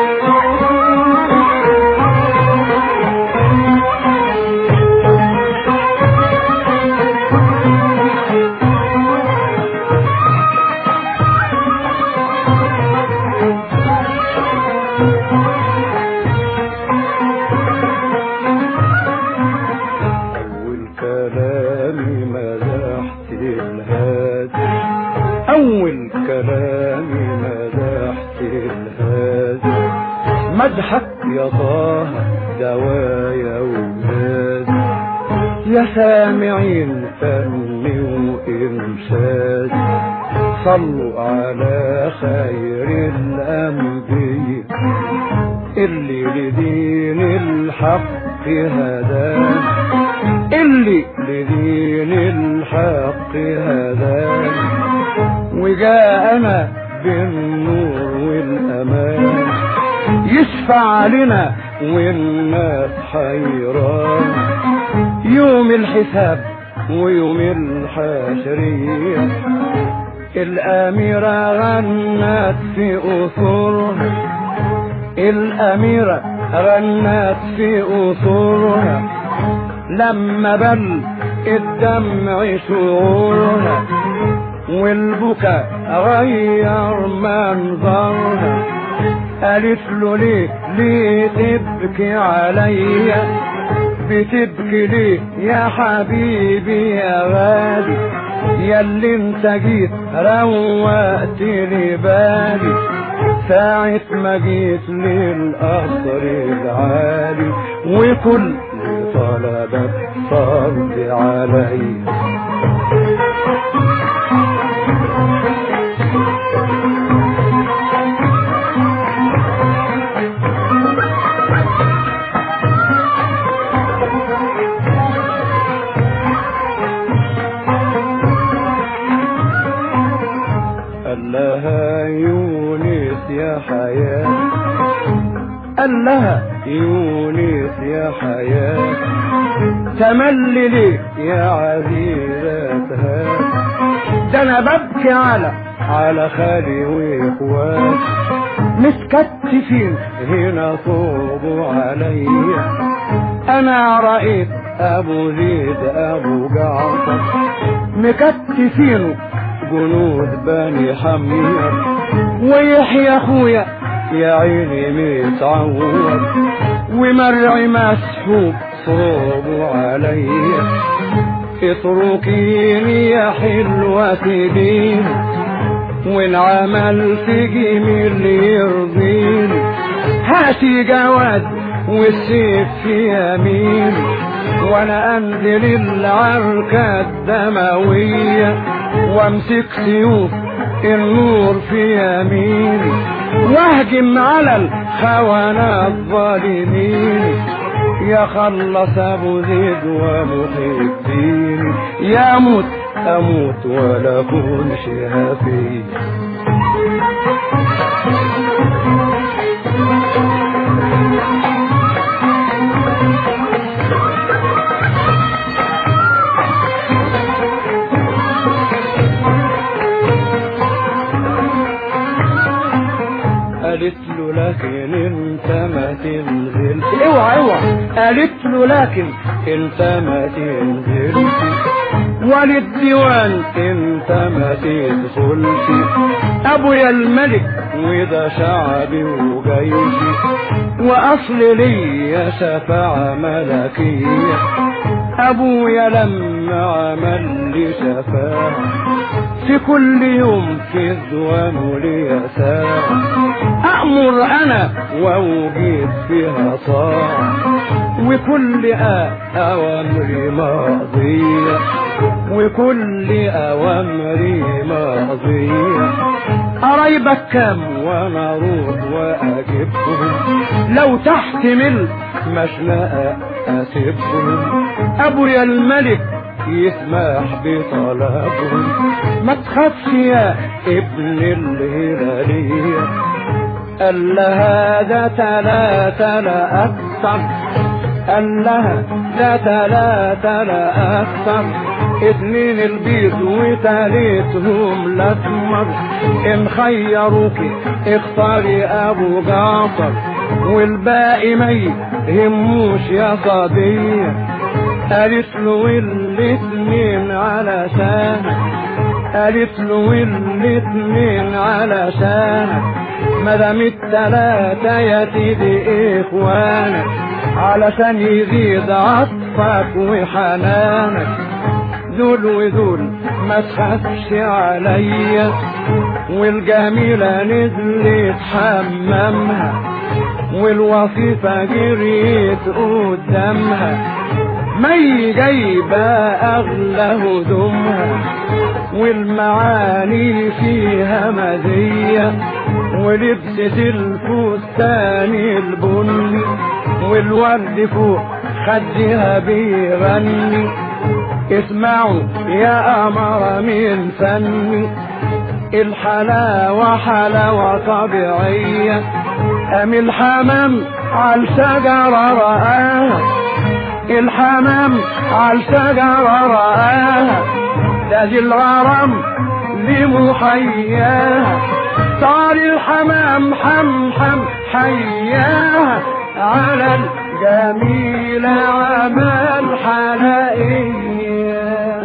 أول كلامي مدحت الهادي أول كلامي مدحت الهادي مدحك يا طه دوايا وزادي يا سامعين فني وإنشاد صلوا على خير الأنبياء اللي لدين الحق هداه اللي لدين الحق هداه وجاءنا بالنور والأمان يشفع لنا والناس حيران يوم الحساب ويوم الحشرية الأميرة غنت في أصولها الأميرة غنت في أصولها لما بل الدمع شعورها والبكا غير منظرها قالت له ليه ليه تبكي عليا بتبكي ليه يا حبيبي يا غالي يا اللي انت جيت روقت لي بالي ساعة ما جيت للقصر العالي وكل طلبك صل علي قال لها يونس يا حياة تملي ليه يا عزيزتها ده انا ببكي على على خالي واخوات متكتفين هنا صوبوا عليا انا رأيت ابو زيد ابو جعفر مكتفينه جنود بني حمير ويحيى اخويا يا عيني متعور ومرعي مسحوب صوبوا عليا اتركيني يا حلوة دين والعمل في جميل يرضيني هاتي جواد والسيف في يمين وانا انزل العركة الدموية وامسك سيوف النور في يميني واهجم على الخونة الظالمين يا خلص ابو زيد ومحبين يا موت اموت ولا اكون شافي قالت له لكن انت ما تنزلش اوعى اوعى قالت له لكن انت ما تنزلش وللديوان انت ما تدخلش ابويا الملك وده شعبي وجيشي واصل ليا شفاعة ملكية ابويا لما عمل لي شفاعة في كل يوم في الدوام لي ساعة أأمر أنا وأوجد فيها طاعة وكل أوامري ماضية وكل أوامري ماضية قرايبك كام وأنا أروح وأجيبهم لو تحتمل مشنقة أسيبهم أبويا الملك يسمح بطلبهم ما تخافش يا ابن الهلالية قال لها ده تلاتة لا أكثر قال لها ده تلاتة لا أكثر اتنين البيض وتالتهم الأسمر إن خيروكي اختاري أبو جعفر والباقي ما يهموش يا صديق قالت له الاتنين علشانك قالت له الاتنين علشانك مدام التلاتة يا سيدي اخوانك علشان يزيد عطفك وحنانك دول ودول ما تخافش عليا والجميلة نزلت حمامها والوصيفة جريت قدامها مي جايبة أغلى هدومها والمعاني فيها مزية ولبسة الفستان البني والورد فوق خدها بيغني اسمعوا يا أمر من فني الحلاوة حلاوة طبيعية أم الحمام عالشجرة رآها الحمام عالشجرة رآها ده دي الغرام لمحياها صار الحمام حم حم حياها على الجميلة عمل حلائية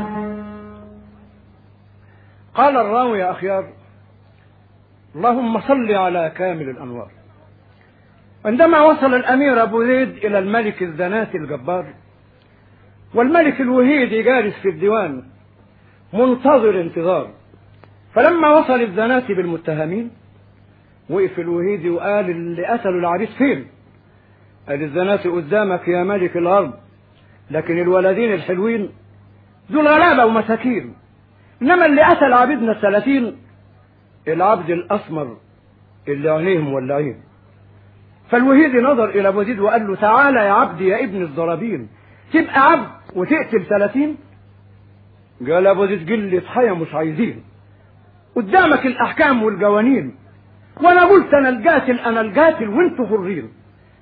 قال الراوي يا أخيار اللهم صل على كامل الأنوار عندما وصل الأمير أبو زيد إلى الملك الزناتي الجبار والملك الوهيدي جالس في الديوان منتظر انتظار فلما وصل الزناتي بالمتهمين وقف الوهيدي وقال اللي قتلوا العريس فين قال الزناتي قدامك يا ملك الأرض لكن الولدين الحلوين دول غلابة ومساكين إنما اللي قتل عبيدنا الثلاثين العبد الأسمر اللي عينيهم ولعين فالوهيدي نظر إلى أبو زيد وقال له تعالى يا عبدي يا ابن الضرابين تبقى عبد وتقتل ثلاثين قال أبو زيد قلة حياة مش عايزين قدامك الأحكام والقوانين وأنا قلت أنا القاتل أنا القاتل وأنتوا حرين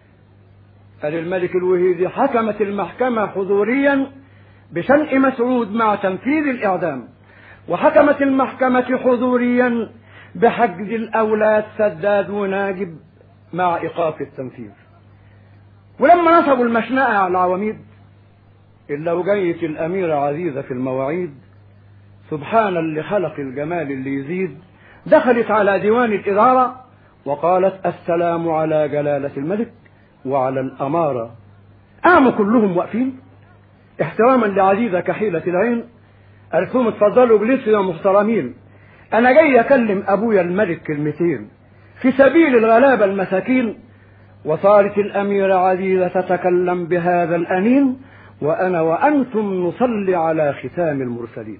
قال الملك الوهيدي حكمت المحكمة حضوريا بشنق مسعود مع تنفيذ الإعدام وحكمت المحكمة حضوريا بحجز الأولاد سداد وناجب مع إيقاف التنفيذ ولما نصبوا المشنقة على العواميد إلا وجية الأميرة عزيزة في المواعيد سبحان اللي خلق الجمال اللي يزيد دخلت على ديوان الإدارة وقالت السلام على جلالة الملك وعلى الأمارة قاموا كلهم واقفين احتراما لعزيزة كحيلة العين قالت لهم اتفضلوا اجلسوا يا محترمين أنا جاي أكلم أبويا الملك كلمتين في سبيل الغلابة المساكين وصارت الأميرة عزيزة تتكلم بهذا الأنين وأنا وأنتم نصلي على ختام المرسلين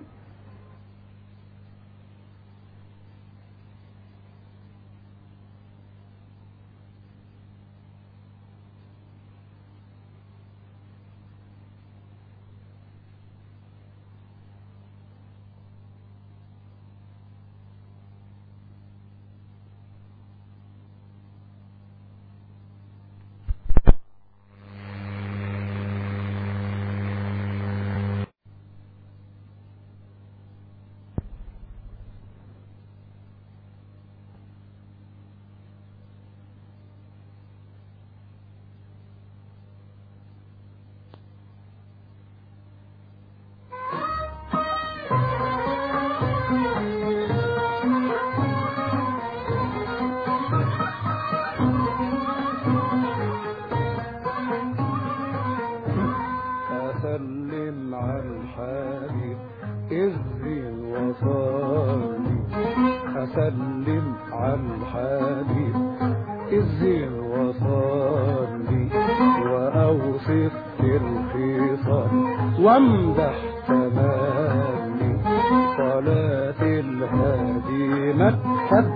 أسلم على الحبيب إذن وصالي أسلم على الحبيب إذن وصالي وأوصف في الخصال وامدح تمامي صلاة الهادي مكتب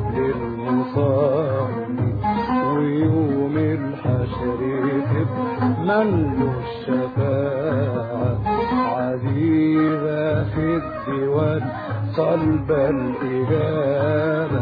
للمصلي ويوم الحشر من له الشفاعة عزيزة في الديوان صلب الإجابة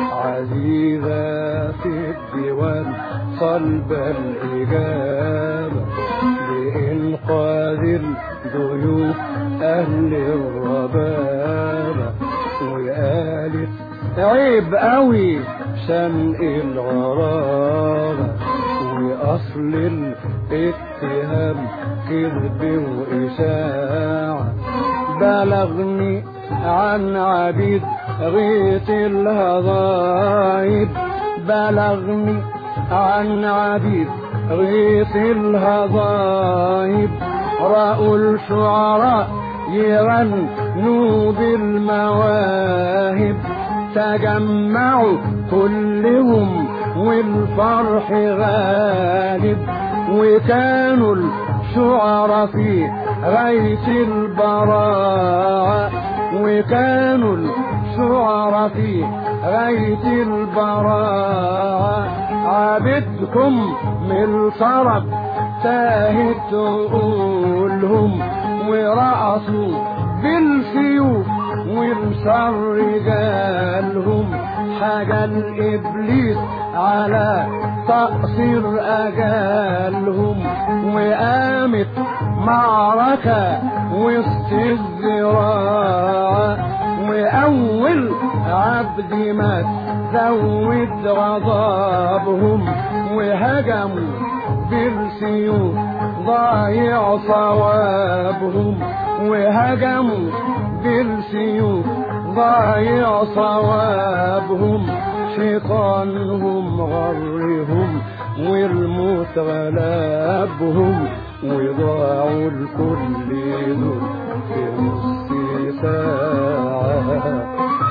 عزيزة في الديوان صلب الإجابة لإنقاذ الضيوف أهل الربابة وقالت عيب قوي شنق الغرابة وأصل الاتهام كذب وإشاعة بلغني عن عبيد غيث الهضايب بلغني عن عبيد غيث الهضايب رأوا الشعراء يغنوا بالمواهب تجمعوا كلهم والفرح غالب وكانوا الشعراء في غيث البراعة وكانوا الشعراء في غيث البراعة عبدكم من الطرب تاهت عقولهم ورقصوا بالسيوف وانصر رجالهم حاجة الإبليس على تقصير أجالهم وقامت معركة وسط الزراعة وأول عبد مات زود غضبهم وهجموا بالسيوف ضايع صوابهم وهجموا بالسيوف ضايع صوابهم شيطانهم غرهم والموت غلبهم وضاعوا الكل دول في نص ساعة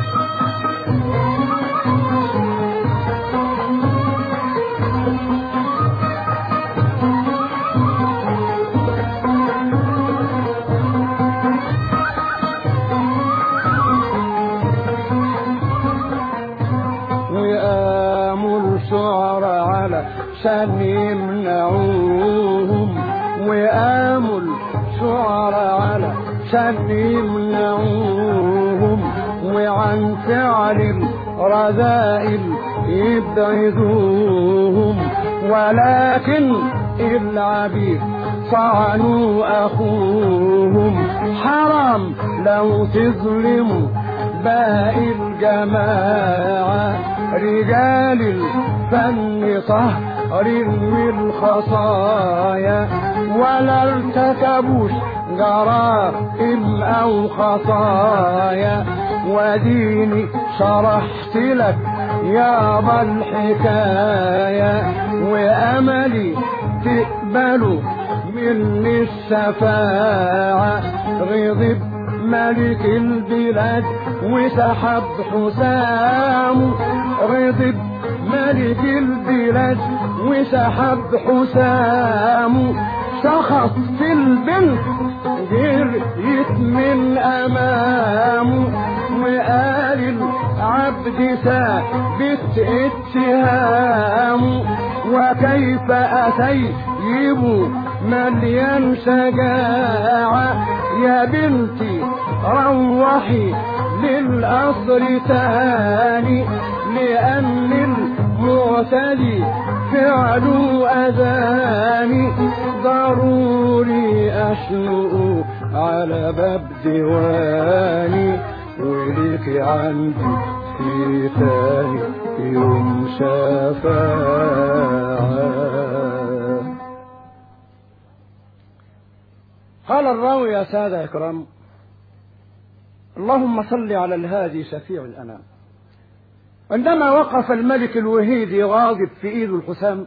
وقاموا الشعراء على شان يمنعوهم وقاموا الشعراء على شان يمنعوهم وعن فعل الرذائل يبعدوهم ولكن العبيد صعنوا أخوهم حرام لو تظلموا باقي الجماعة رجال الفن طهر من الخطايا ولا ارتكبوش جرائم أو خطايا وديني شرحت لك يابا الحكاية وأملي تقبلوا مني الشفاعة غضب ملك البلاد وسحب حسام غضب ملك البلاد وسحب حسام شخص في البنت جريت من امامه وقال العبد ثابت اتهامه وكيف اتيب مليان شجاعة يا بنتي روحي للقصر تاني لأن المعتدي فعله أذاني ضروري أشنق على باب ديواني وليك عندي في ثاني يوم شفاعة قال الراوي يا سادة إكرام اللهم صل على الهادي شفيع الأنام عندما وقف الملك الوهيد غاضب في ايد الحسام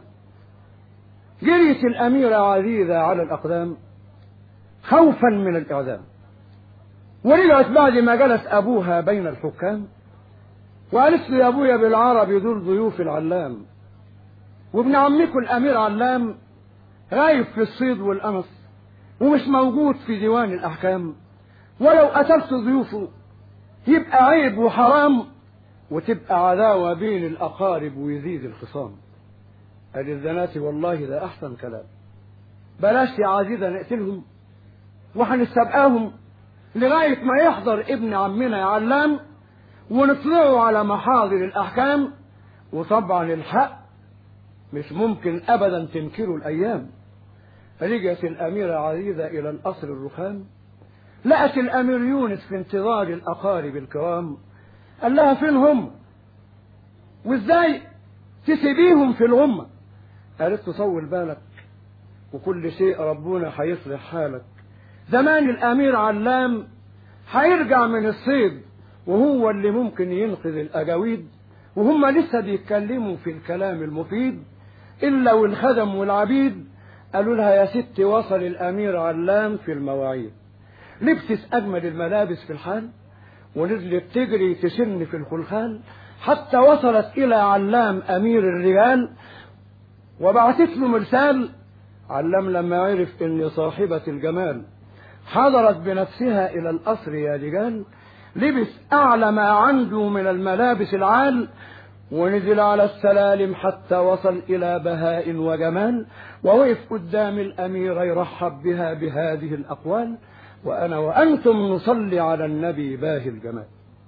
جريت الأميرة عزيزة على الأقدام خوفا من الإعدام ورجعت بعد ما جلس أبوها بين الحكام وقالت لي يا أبويا بالعربي دول ضيوف العلام وابن عمكم الأمير علام غايب في الصيد والقمص ومش موجود في ديوان الأحكام ولو قتلت ضيوفه يبقى عيب وحرام وتبقى عداوة بين الأقارب ويزيد الخصام قال الزناتي والله ده أحسن كلام بلاش يا عزيزة نقتلهم وهنستبقاهم لغاية ما يحضر ابن عمنا يا علام ونطلعوا على محاضر الأحكام وطبعا الحق مش ممكن أبدا تنكروا الأيام رجعت الأميرة عزيزة إلى القصر الرخام لقت الأمير يونس في انتظار الأقارب الكرام قال لها فين هم وازاي تسيبيهم في الغمة قالت له طول بالك وكل شيء ربنا هيصلح حالك زمان الأمير علام هيرجع من الصيد وهو اللي ممكن ينقذ الأجاويد وهم لسه بيتكلموا في الكلام المفيد إلا والخدم والعبيد قالوا لها يا ست وصل الأمير علام في المواعيد لبست أجمل الملابس في الحال ونزلت تجري تشن في الخلخال حتى وصلت إلى علام أمير الرجال وبعثت له مرسال علام لما عرف إن صاحبة الجمال حضرت بنفسها إلى القصر يا رجال لبس أعلى ما عنده من الملابس العال ونزل على السلالم حتى وصل إلى بهاء وجمال ووقف قدام الأمير يرحب بها بهذه الأقوال وأنا وأنتم نصلي على النبي باهي الجمال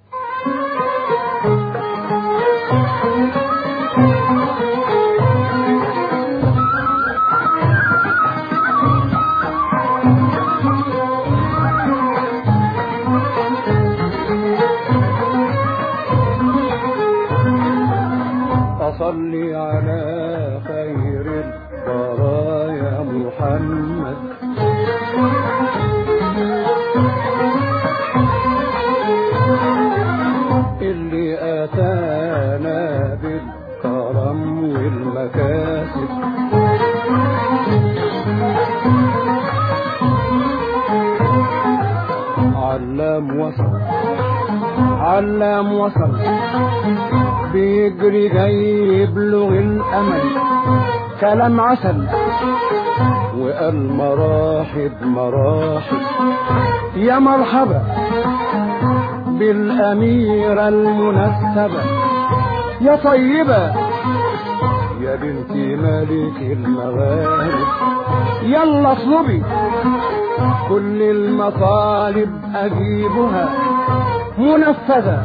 أصلي على خير البرايا محمد اللي أتانا بالكرم والمكاسب علام وصل علام وصل بيجري جاي يبلغ الأمل كلام عسل وقال مراحب مراحب يا مرحبا بالأميرة المنسبة يا طيبة يا بنت ملك المغارب يلا اطلبي كل المطالب أجيبها منفذة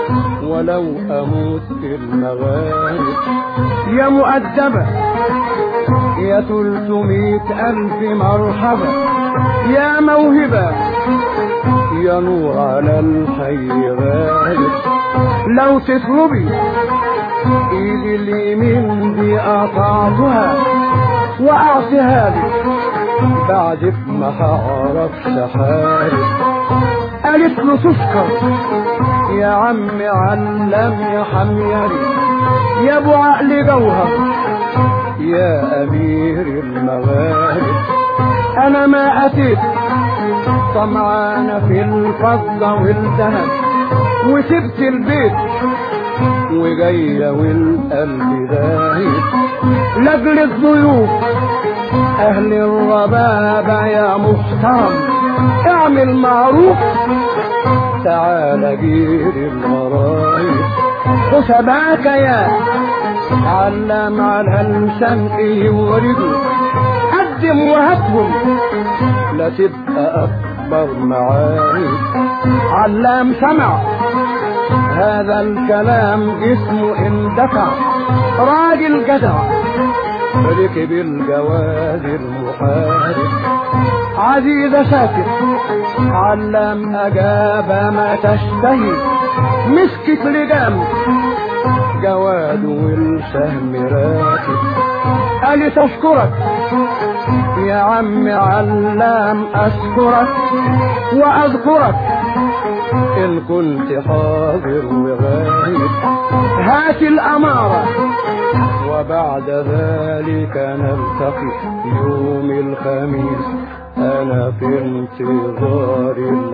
ولو أموت في المغارب يا مؤدبة يا تلتمية ألف مرحبا يا موهبة يا نور على الحي غالب لو تطلبي ايدي اليمين دي قطعتها واعطيها لك بعد ما هعرفش حالك قالت له تشكر يا عم علم يا حميري يا ابو عقل جوهر يا امير المغارب انا ما اتيت طمعانة في الفضة والذهب وسبت البيت وجاية والقلب دايب لاجل الضيوف اهل الربابة يا محترم اعمل معروف تعال جير الغرايب حسباك يا علم على لسان يوردوا قدم وهاتهم لا تبقى اكبر معايب علام سمع هذا الكلام جسمه اندفع راجل جدع ركب الجواد المحارب عزيزة ساكت علم أجاب ما تشتهي مسكت لجام جواد والسهم راكب قال تشكرك يا عم علام أشكرك وأذكرك إن كنت حاضر وغايب هات الأمارة وبعد ذلك نلتقي يوم الخميس أنا في انتظار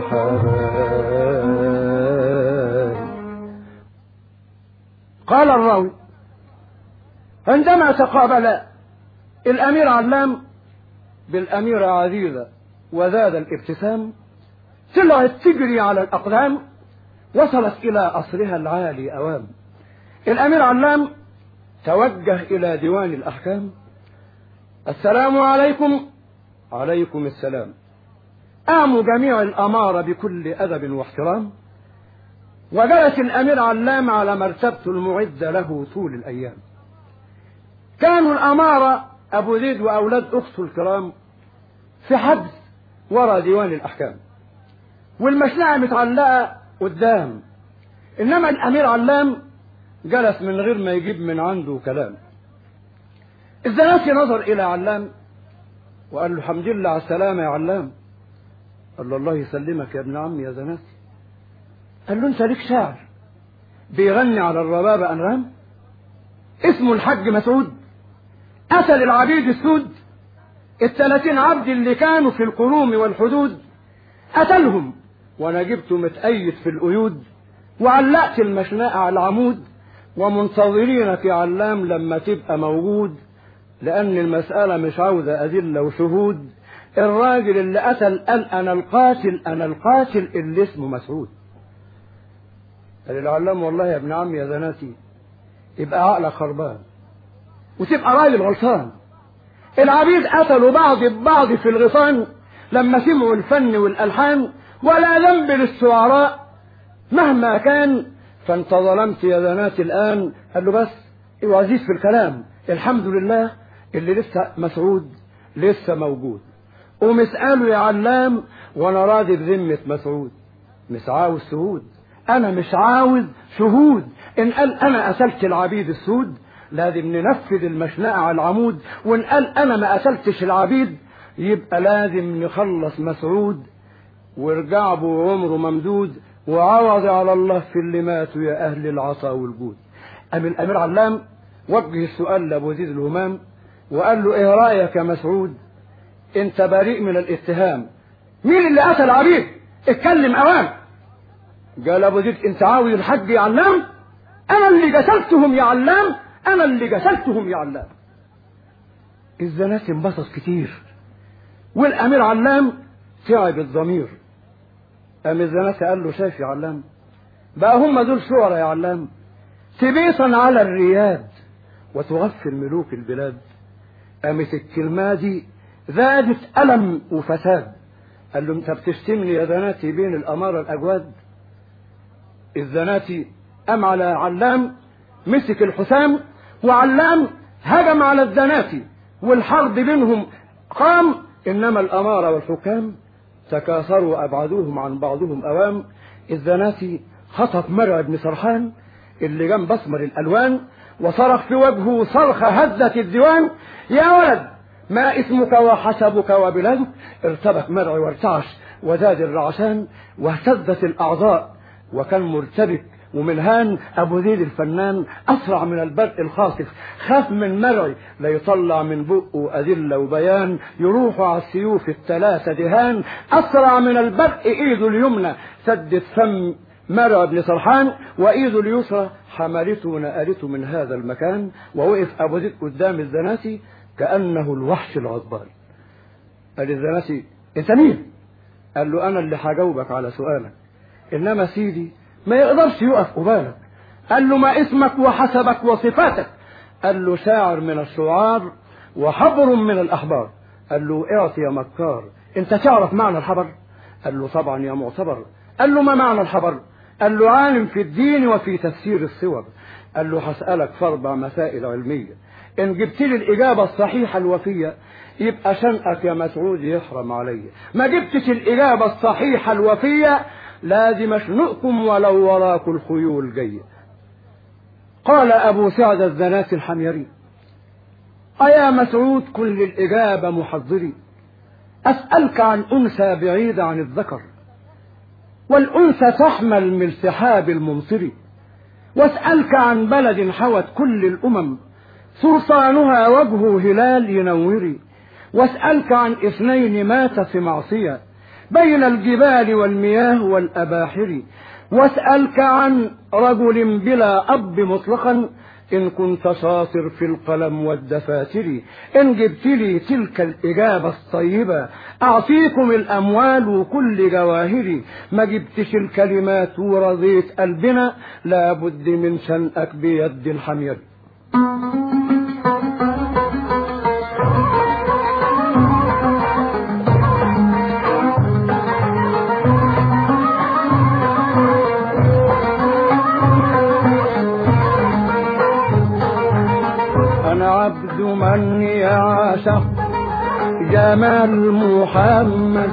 الحبايب قال الراوي عندما تقابل الأمير علام بالأميرة عزيزة وزاد الابتسام طلعت تجري على الأقدام وصلت إلى قصرها العالي أوام الأمير علام توجه إلى ديوان الأحكام السلام عليكم عليكم السلام قاموا جميع الأمارة بكل أدب واحترام وجلس الأمير علام على مرتبته المعدة له طول الأيام كانوا الأمارة أبو زيد وأولاد أخته الكرام في حبس ورا ديوان الأحكام والمشنقة متعلقة قدام إنما الأمير علام جلس من غير ما يجيب من عنده كلام الزناتي نظر إلى علام وقال له الحمد لله على السلامة يا علام قال له الله يسلمك يا ابن عمي يا زناتي قال له انت ليك شاعر بيغني على الربابة أنغام اسمه الحج مسعود قتل العبيد السود الثلاثين عبد اللي كانوا في القروم والحدود قتلهم وانا جبته متأيد في القيود وعلقت المشنقة على العمود ومنتظرينك يا علام لما تبقى موجود لأن المسألة مش عاوزة أدلة وشهود الراجل اللي قتل قال أنا القاتل أنا القاتل اللي اسمه مسعود قال العلام والله يا ابن عمي يا زناتي يبقى عقلك خربان وتبقى راجل غلطان العبيد قتلوا بعض ببعض في الغصان لما سمعوا الفن والألحان ولا ذنب للشعراء مهما كان فانت ظلمت يا زناتي الآن قال له بس وعزيز في الكلام الحمد لله اللي لسه مسعود لسه موجود ومسأله يا علام وانا راضي بذمة مسعود مش عاوز شهود انا مش عاوز شهود ان قال انا قتلت العبيد السود لازم ننفذ المشنقة على العمود وان قال انا ما قتلتش العبيد يبقى لازم نخلص مسعود وارجع به عمره ممدود وعوض على الله في اللي ماتوا يا اهل العطا والجود قام الامير علام وجه السؤال لابو زيد الهمام وقال له ايه رايك يا مسعود انت بريء من الاتهام مين اللي قتل عبيد اتكلم اوام قال ابو زيد انت عاوز الحج يا علام انا اللي قتلتهم يا علام انا اللي قتلتهم يا علام الزنات انبسط كتير والامير علام تعب الضمير قام الزنات قال له شايف يا علام بقى هم دول شعراء يا علام تبيطا على الرياد وتغفل ملوك البلاد قامت الكلمة دي زادت ألم وفساد قال له انت بتشتمني يا زناتي بين الأمارة الأجواد الزناتي قام على علام مسك الحسام وعلام هجم على الزناتي والحرب بينهم قام إنما الأمارة والحكام تكاثروا أبعدوهم عن بعضهم أوام الزناتي خطف مرعي بن سرحان اللي جنب أسمر الألوان وصرخ في وجهه صرخة هزت الديوان يا ولد ما اسمك وحسبك وبلادك ارتبك مرعي وارتعش وزاد الرعشان واهتزت الأعضاء وكان مرتبك ومنهان أبو زيد الفنان أسرع من البرق الخاطف خاف من مرعي لا يطلع من بقه أدلة وبيان يروح على السيوف الثلاثة دهان أسرع من البرق إيده اليمنى سدت فم مرعي بن سرحان وإيده اليسرى حملته ونقلته من هذا المكان ووقف أبو زيد قدام الزناسي كأنه الوحش العضبان قال الزناسي أنت مين؟ قال له أنا اللي هجاوبك على سؤالك إنما سيدي ما يقدرش يقف قبالك قال له ما اسمك وحسبك وصفاتك قال له شاعر من الشعار وحبر من الأحبار قال له اعطي يا مكار انت تعرف معنى الحبر قال له طبعا يا معتبر قال له ما معنى الحبر قال له عالم في الدين وفي تفسير الصور قال له هسألك في أربع مسائل علمية إن جبت لي الإجابة الصحيحة الوفية يبقى شنقك يا مسعود يحرم علي ما جبتش الإجابة الصحيحة الوفية لازم اشنقكم ولو وراكم الخيول جاية قال أبو سعد الزنات الحميري أيا مسعود كل الإجابة محضري أسألك عن أنثى بعيدة عن الذكر والأنثى تحمل من السحاب الممطر واسألك عن بلد حوت كل الأمم سلطانها وجه هلال ينوري واسألك عن اثنين مات في معصية بين الجبال والمياه والأباحر واسألك عن رجل بلا أب مطلقا إن كنت شاطر في القلم والدفاتر إن جبت لي تلك الإجابة الطيبة أعطيكم الأموال وكل جواهري ما جبتش الكلمات ورضيت قلبنا لابد من شنقك بيد الحمير أنا عبد من يعشق جمال محمد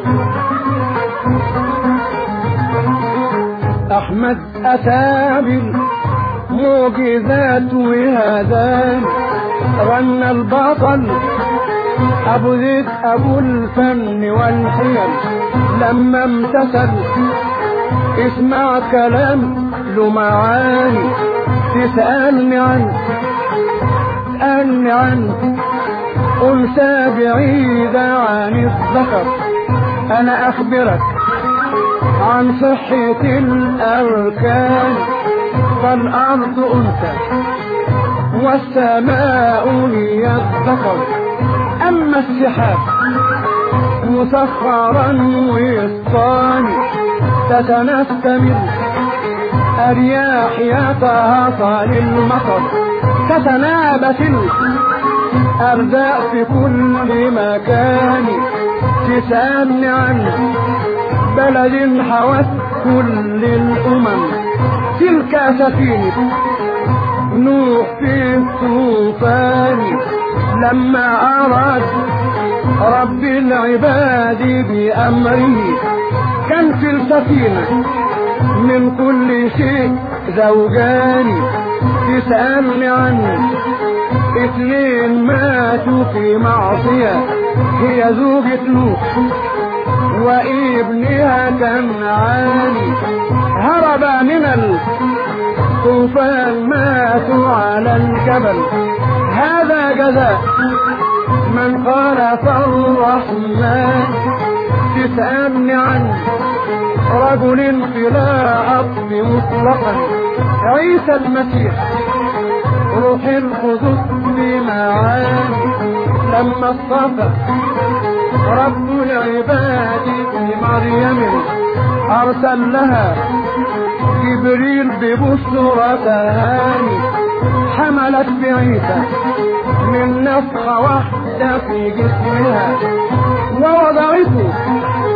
أحمد أتى بالمعجزات وهذان رن البطل أبو زيد أبو الفن والحيل لما امتثل اسمع كلام له معاني تسألني عنه تسألني عنه أنثى بعيدة عن الذكر أنا أخبرك عن صحة الأركان فالأرض أنثى والسماء هي الذكر أما السحاب مسخرا وسطان تتنستمر أرياح يتهاطى للمطر تتنابت الأرزاق في كل مكان تسألني عن بلد حوت كل الأمم تلك سفينة نوح في الطوفان لما أراد رب العباد بأمره كان في السفينة من كل شيء زوجان تسألني عنه اثنين ماتوا في معصية هي زوجة نوح وابنها كان عالي هرب من الطوفان ماتوا على الجبل هذا جزاء من خالف الرحمن تسألني عن رجل بلا أب مطلقا عيسى المسيح روح القدس بمعاني لما اصطفى رب العباد بمريم أرسل لها جبريل ببشرى تهاني حملت بعيسى من نفخة واحدة في جسمها ووضعته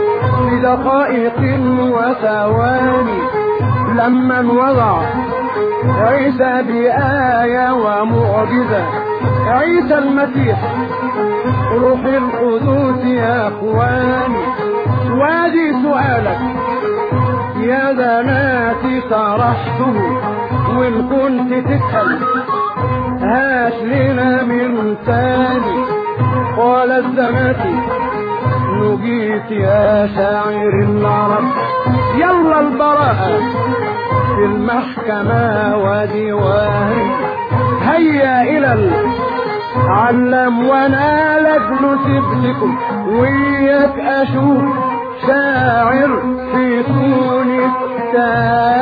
بدقائق وثواني لما انوضع عيسى بآية ومعجزة عيسى المسيح روح القدوس يا اخواني وادي سؤالك يا بناتي طرحته وان كنت تسأل هات لنا من تاني قال الزماتي نجيت يا شاعر العرب يلا البراءة في المحكمة وديوان هيا إلى العلم وانا لك نسيب وياك اشوف شاعر في تونس تاني